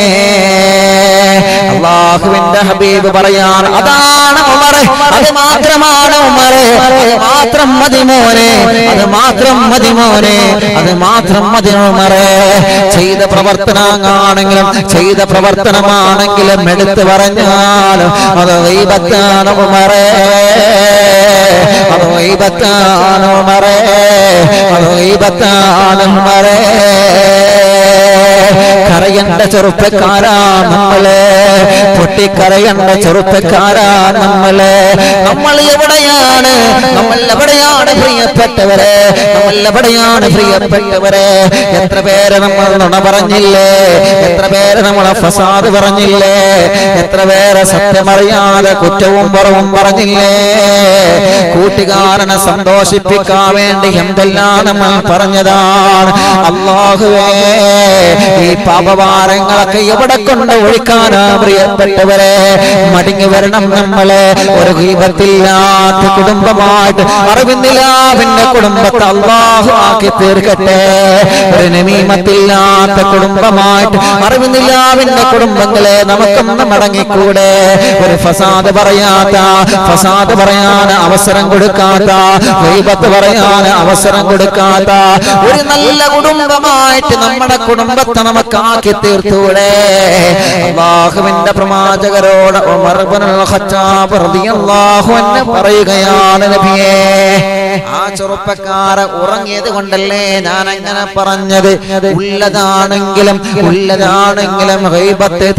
അള്ളാഹുവിന്റെ ഹബീബ് പറയാൻ അതാണ് ഉമറെ അത് മാത്രമാണ് ഉമറെ അത് മാത്രം മതി മോനെ അത് മാത്രം മതി മോനെ അത് മാത്രം മതി ഉമറെ ചെയ്ത പ്രവർത്തനമാണെങ്കിലും ചെയ്ത പ്രവർത്തനമാണെങ്കിലും എടുത്തു പറഞ്ഞാലും അത് ദൈവത്താണ് ഉമറെ അത് ദൈവത്താണ് ഉമറെ അത് ദൈവത്താണ് ഉമറെ കരയണ്ട ചെറുപ്പക്കാരാ നമ്മള് പൊട്ടിക്കരയണ്ട ചെറുപ്പക്കാരാ നമ്മള് നമ്മൾ എവിടെയാണ് നമ്മൾ എവിടെയാണ് പ്രിയപ്പെട്ടവരെ നമ്മൾ എവിടെയാണ് പ്രിയപ്പെട്ടവരെ എത്ര പേര് നമ്മൾ നുണ പറഞ്ഞില്ലേ എത്ര പേര് നമ്മളെ ഫസാദ് പറഞ്ഞില്ലേ എത്ര പേരെ സത്യമറിയാതെ കുറ്റവും കുറവും പറഞ്ഞില്ലേ കൂട്ടുകാരനെ സന്തോഷിപ്പിക്കാൻ വേണ്ടി എന്തെല്ലാം നമ്മൾ പറഞ്ഞതാണ് അള്ളാഹുവേ ഈ പാപഭാരങ്ങളൊക്കെ എവിടെ കൊണ്ട് ഒഴിക്കാനാ പ്രിയപ്പെട്ടവരെ മടങ്ങി വരണം നമ്മള് ഒരു ഗീപത്തില്ലാത്ത കുടുംബമായിട്ട് അറിവിന്ദിലാവിന്റെ കുടുംബത്തെ അള്ളാഹു ആക്കി തീർക്കട്ടെ ഒരു നമീമത്തില്ലാത്ത കുടുംബമായിട്ട് അറിവിന്ദിലാവിന്റെ കുടുംബങ്ങളെ നമുക്കൊന്ന് മടങ്ങിക്കൂടെ ഒരു ഫസാദ് പറയാത്ത ഫസാദ് പറയാൻ അവസരം കൊടുക്കാത്ത ഗൈബത്ത് പറയാൻ അവസരം കൊടുക്കാത്ത ഒരു നല്ല കുടുംബമായിട്ട് നമ്മുടെ കുടുംബത്തെ നമുക്ക് ആക്കി തീർത്തൂടെ അള്ളാഹുവിന്റെ പ്രവാചകരോട് ഉമർ ഇബ്നുൽ ഖത്താബ് റളിയല്ലാഹു അൻഹു പറയുകയാണ് നബിയേ ആ ചെറുപ്പക്കാരെ ഉറങ്ങിയത് കൊണ്ടല്ലേ ഞാൻ അങ്ങനെ പറഞ്ഞത് ഉള്ളതാണെങ്കിലും ഉള്ളതാണെങ്കിലും ഗൈബത്ത്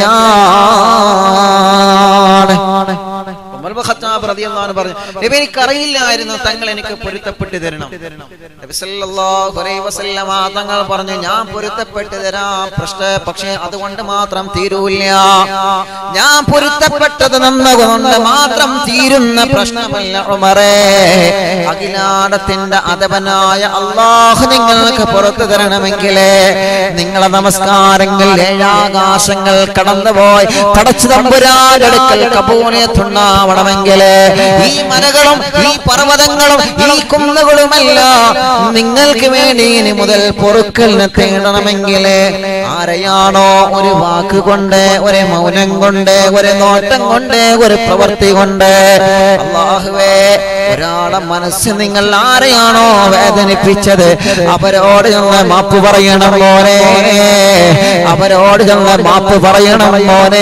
തന്നെയാണ് ഉമർ ഇബ്നു ഖത്താബ് റളിയല്ലാഹു അൻഹു പറഞ്ഞു നബി എനിക്കറിയില്ലായിരുന്നു തങ്ങൾ എനിക്ക് പൊരുത്തപ്പെട്ട് തരണം നബി സല്ലല്ലാഹു അലൈഹി വസല്ലമ തങ്ങൾ പറഞ്ഞു ഞാൻ പൊരുത്തപ്പെട്ട് തരാം പ്രശ്ന പക്ഷേ അതുകൊണ്ട് മാത്രം തീരൂല്ല ഞാൻ പൊരുത്തപ്പെട്ടത് നന്നതുകൊണ്ട് മാത്രം തീരുന്ന പ്രശ്നമല്ല ഉമറേ അഖിലാടത്തിന്റെ അധപനായ അള്ളാഹു നിങ്ങൾക്ക് പുറത്തു തരണമെങ്കിലേ നിങ്ങളെ നമസ്കാരങ്ങൾ ഏഴാകാശങ്ങൾ കടന്നുപോയി പടച്ചു തമ്പുരാടടുക്കൽ കബൂലിയത്തുണ്ടാവണമെങ്കിൽ ഈ മലകളും ഈ പർവ്വതങ്ങളും ഈ കുന്നുകളുമല്ല നിങ്ങൾക്ക് വേണ്ടി ഇനി മുതൽ പൊറുക്കലിന് തേടണമെങ്കിൽ ആരെയാണോ ഒരു വാക്ക് കൊണ്ട് ഒരു മൗനം കൊണ്ട് ഒരു നോട്ടം കൊണ്ട് ഒരു പ്രവൃത്തി കൊണ്ട് അള്ളാഹുവേ ഒരാളെ മനസ്സ് നിങ്ങൾ ആരെയാണോ വേദനിപ്പിച്ചത് അവരോട് ചെന്ന് മാപ്പ് പറയണം മോനെ അവരോട് ചെന്ന് മാപ്പ് പറയണം മോനെ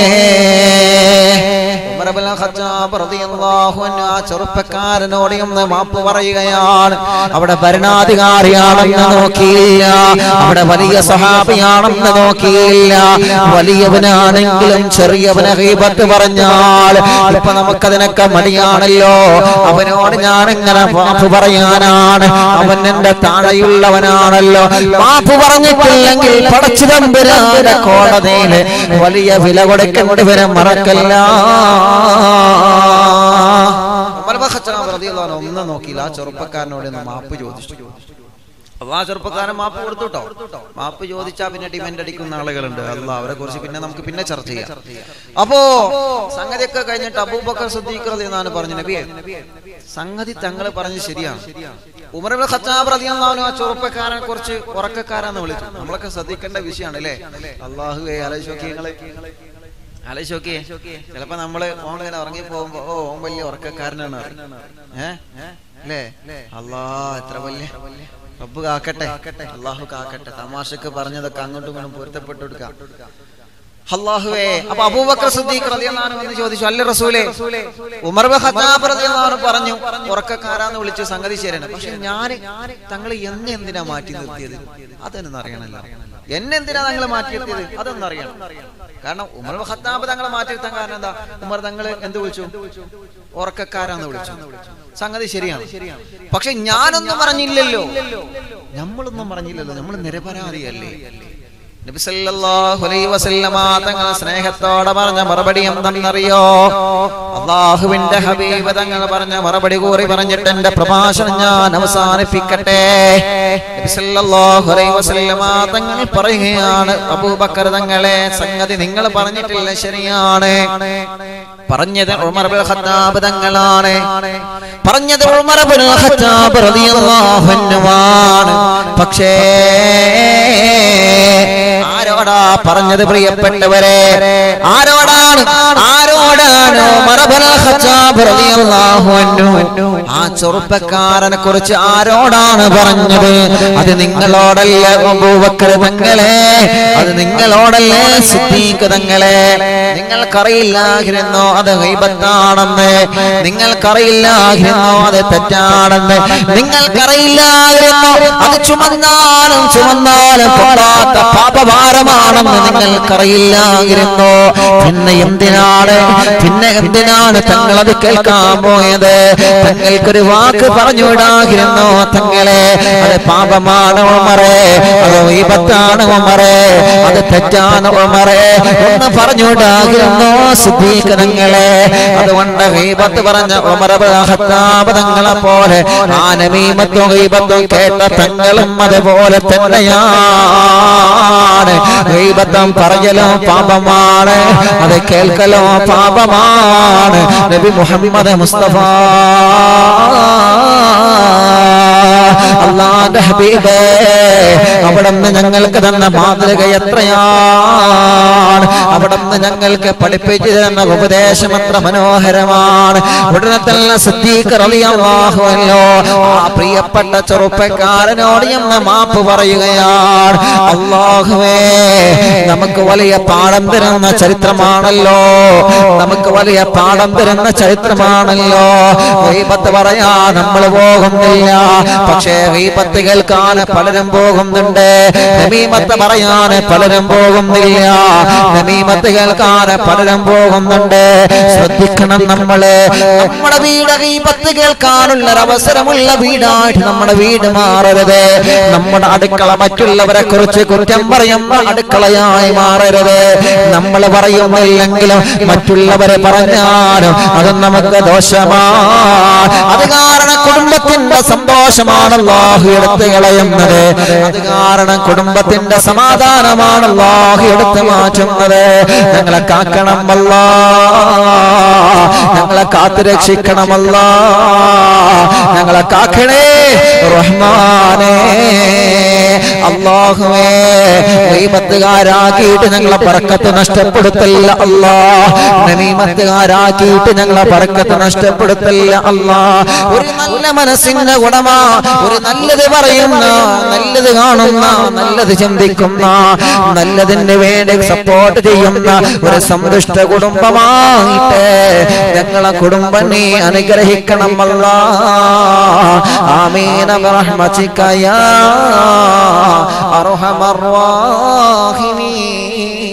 ഉമർ ഇബ്നുൽ ഖത്താബ് റളിയല്ലാഹു അൻഹു ആ ചെറുപ്പക്കാരനോട് ഒന്ന് മാപ്പ് പറയുകയാണ് അവിടെ ഭരണാധികാരിയാണെന്ന് നോക്കിയില്ല അവിടെ വലിയ സഹാബിയാണെന്ന് നോക്കിയില്ല വലിയവനാണെങ്കിലും ചെറിയവനെ ഹീബത്ത് പറഞ്ഞാൽ ഇപ്പൊ നമുക്കതിനൊക്കെ മടിയാണല്ലോ അവനോട് ഞാൻ എങ്ങനെ മാപ്പ് പറയാനാണ് അവൻ എന്റെ താഴെയുള്ളവനാണല്ലോ മാപ്പ് പറഞ്ഞിട്ടില്ലെങ്കിൽ പടച്ചു തമ്പുരാന്റെ കോടതിയില് വലിയ വില കൊടുക്കേണ്ടി വരെ മറക്കല്ല ഉമർ ഇബ്നു ഖത്താബ് റളിയല്ലാഹു അൻഹു ഒന്നും നോക്കിയില്ല ആ ചെറുപ്പക്കാരനോട് ഒന്ന് മാപ്പ് ചോദിച്ചു അപ്പൊ ആ ചെറുപ്പക്കാരൻ മാപ്പ് കൊടുത്തു കേട്ടോ മാപ്പ് ചോദിച്ചാ പിന്നെ ഡിമാൻഡ് അടിക്കുന്ന ആളുകളുണ്ട് അല്ല അവരെ കുറിച്ച് പിന്നെ നമുക്ക് പിന്നെ ചർച്ച ചെയ്യാം അപ്പോ സംഗതിയൊക്കെ കഴിഞ്ഞിട്ട് അബൂബക്കർ സിദ്ദീഖ് റളി എന്നാണ് പറഞ്ഞു നബിയെ സംഗതി തങ്ങൾ പറഞ്ഞ് ശരിയാണ് ഉമർ ഇബ്നുൽ ഖത്താബ് റളിയല്ലാഹു അൻഹു ആ ചെറുപ്പക്കാരനെ കുറിച്ച് ഉറക്കക്കാരാന്ന് വിളിച്ചു നമ്മളൊക്കെ ശ്രദ്ധിക്കേണ്ട വിഷയമാണ് അല്ലേ അള്ളാഹുവേ ആലോചിച്ച് നിങ്ങള് ആലോചിച്ച് നോക്കിയേ ചിലപ്പോ നമ്മള് ഓൺലൈൻ ഇറങ്ങി പോകുമ്പോ ഓ ഓൻ വലിയ ഉറക്കക്കാരനാണ് ഏ അല്ലേ അല്ലാ എത്ര വലിയ റബ്ബ് കാക്കട്ടെ അള്ളാഹു കാക്കട്ടെ തമാശക്ക് പറഞ്ഞതൊക്കെ അങ്ങോട്ടും ഇങ്ങോട്ടും പൊരുത്തപ്പെട്ടു കൊടുക്കാം അള്ളാഹുവേ അപ്പൊ അബൂബക്കർ സിദ്ദീഖ് റളിയല്ലാഹു അൻഹു വന്ന് ചോദിച്ചു അല്ല റസൂലേ ഉമർ ഇബ്നു ഖത്താബ് റളിയല്ലാഹു അൻഹു പറഞ്ഞു ഉറക്കക്കാരാന്ന് വിളിച്ചു സംഗതി ശരിയാണ് പക്ഷെ ഞാൻ തങ്ങൾ എന്നെ എന്തിനാ മാറ്റി നിർത്തിയത് അതെന്ന് അറിയണല്ലോ എന്നെ എന്തിനാ തങ്ങൾ മാറ്റി നിർത്തിയത് അതൊന്നും അറിയണം കാരണം ഉമർ ഇബ്നു ഖത്താബ് തങ്ങളെ മാറ്റി നിർത്താൻ കാരണം എന്താ ഉമർ തങ്ങൾ എന്ത് വിളിച്ചു ഉറക്കക്കാരാന്ന് വിളിച്ചു സംഗതി ശരിയാണ് പക്ഷെ ഞാനൊന്നും പറഞ്ഞില്ലല്ലോ നമ്മളൊന്നും പറഞ്ഞില്ലല്ലോ നമ്മൾ നിരപരാധിയല്ലേ നബി സല്ലല്ലാഹു അലൈഹി വസല്ലമ തങ്ങൾ സ്നേഹത്തോടെ പറഞ്ഞ മറുപടി എന്തെന്നറിയോ അള്ളാഹുവിന്റെ ഹബീബ് തങ്ങൾ പറഞ്ഞ മറുപടി കൂറി പറഞ്ഞിട്ട് എന്റെ പ്രഭാഷണം ഞാൻ അവസാനിപ്പിക്കട്ടെ നബി സല്ലല്ലാഹു അലൈഹി വസല്ലമ തങ്ങൾ പറയുകയാണ് അബൂബക്കർ തങ്ങളെ സംഗതി നിങ്ങൾ പറഞ്ഞിട്ടില്ല ശരിയാണ് പറഞ്ഞത് ഉമർ ഇബ്നുൽ ഖത്താബ് തങ്ങളാണ് പറഞ്ഞത് ഉമർ ഇബ്നുൽ ഖത്താബ് റളിയല്ലാഹു അൻഹുവാണ് പക്ഷേ ആരോടാ പറഞ്ഞത് പ്രിയപ്പെട്ടവരെ ആരോടാണ് ആരോടാണ് ഉമർ ഇബ്നുൽ ഖത്താബ് ഖത്താബ് റളിയല്ലാഹു അൻഹു ആ ചെറുപ്പക്കാരനെ കുറിച്ച് ആരോടാണ് പറഞ്ഞത് അത് നിങ്ങളോടല്ല അബൂബക്കർ തങ്ങളെ അത് നിങ്ങളോടല്ലേ സിദ്ദീഖ് തങ്ങളെ നിങ്ങൾക്കറിയില്ലായിരുന്നോ അത് ഗൈബത്താണെന്ന് നിങ്ങൾക്കറിയില്ലായിരുന്നോ അത് തെറ്റാണെന്ന് നിങ്ങൾക്കറിയില്ലായിരുന്നോ അത് ചുമന്നാലും ചുമന്നാലും പൊള്ളാത്ത പാപഭാരമാണെന്ന് നിങ്ങൾക്കറിയില്ലായിരുന്നോ പിന്നെ എന്തിനാണ് പിന്നെ എന്തിനാണ് തങ്ങൾ അത് കേൾക്കാൻ പോയത് തങ്ങൾക്കൊരു വാക്ക് പറഞ്ഞുവിടാകിരുന്നോ തങ്ങളെ അത് പാപമാണ് ഉമറേ അത് വിപത്താണ് ഉമറേ അത് തെറ്റാണ് ഉമറേ ഒന്ന് പറഞ്ഞുവിടാകിരുന്നോ സിദ്ദീഖ് തങ്ങളെ അതുകൊണ്ട് ഗീബത്ത് പറഞ്ഞ ഉമർ ഹത്താബ് തങ്ങളെ പോലെ ആ നമീമത്തും ഗീബത്തും കേട്ട തങ്ങളും അതുപോലെ തന്നെയാണ് ഗീബത്തും പറയലും പാപമാണ് അത് കേൾക്കലോ പാപമാണ് നബി മുഹമ്മദ് മുസ്തഫ അള്ളാന്റെ ഹബീബേ അവിടുന്ന് ഞങ്ങൾക്ക് തന്ന മാതൃക എത്രയാണ് അവിടുന്ന് ഞങ്ങൾക്ക് പഠിപ്പിച്ചു തന്ന ഉപദേശം എത്ര മനോഹരമാണ് ഉടനെ തന്നെ സിദ്ധീകറിയാഹുവല്ലോ ആ പ്രിയപ്പെട്ട ചെറുപ്പക്കാരനോട് എന്ന് മാപ്പ് പറയുകയാണ് അള്ളാഹുവേ നമുക്ക് വലിയ പാഠം തരുന്ന ചരിത്രമാണല്ലോ നമുക്ക് വലിയ പാഠം തരുന്ന ചരിത്രമാണല്ലോ ഗീബത്ത് പറയാ നമ്മൾ പോകുന്നില്ല പക്ഷേ ഗീബത്ത് കേൾക്കാൻ പലരും പോകുന്നുണ്ട് നമീമത്ത് പറയാൻ പലരും പോകുന്നില്ല നമീമത്ത് കേൾക്കാൻ പലരും പോകുന്നുണ്ട് ശ്രദ്ധിക്കണം നമ്മള് നമ്മുടെ വീട് ഗീബത്ത് കേൾക്കാനുള്ള ഒരു അവസരമുള്ള വീടായിട്ട് നമ്മുടെ വീട് മാറരുത് നമ്മുടെ അടുക്കള മറ്റുള്ളവരെ കുറിച്ച് കുറ്റം പറയുന്ന അടുക്കളയായി മാറരുത് നമ്മൾ പറയുന്നില്ലെങ്കിലും മറ്റുള്ളവരെ പറഞ്ഞാലും അത് നമുക്ക് ദോഷമാണ് അത് കാരണം കുടുംബത്തിന്റെ സന്തോഷമാണ് അള്ളാഹു എടുത്തു കളയുന്നത് അത് കാരണം കുടുംബത്തിന്റെ സമാധാനമാണ് അള്ളാഹു എടുത്തു മാറ്റുന്നത് ഞങ്ങളെ കാക്കണമല്ല ഞങ്ങളെ കാത്തു രക്ഷിക്കണമല്ല ഞങ്ങളെ കാക്കണേ റഹ്മാനേ അള്ളാഹുവേ ഗൈബത്തുകാരാക്കിയിട്ട് ഞങ്ങളെ പറക്കത്ത് നഷ്ടപ്പെടുത്തല്ല അല്ലാ നമീമത്തുകാരാക്കിയിട്ട് ഞങ്ങളെ പറക്കത്ത് നഷ്ടപ്പെടുത്തല്ല അല്ലാ ഒരു നല്ല മനസ്സിന്റെ ഗുണമാ ഒരു നല്ലത് പറയുന്ന നല്ലത് കാണുന്ന നല്ലത് ചിന്തിക്കുന്ന നല്ലതിന് വേണ്ടി സപ്പോർട്ട് ചെയ്യുന്ന ഒരു സന്തുഷ്ട കുടുംബമായിട്ട് ഞങ്ങളെ കുടുംബം നീ അനുഗ്രഹിക്കണം അല്ലാ ആമീന برحمتك يا أرحم الراحمين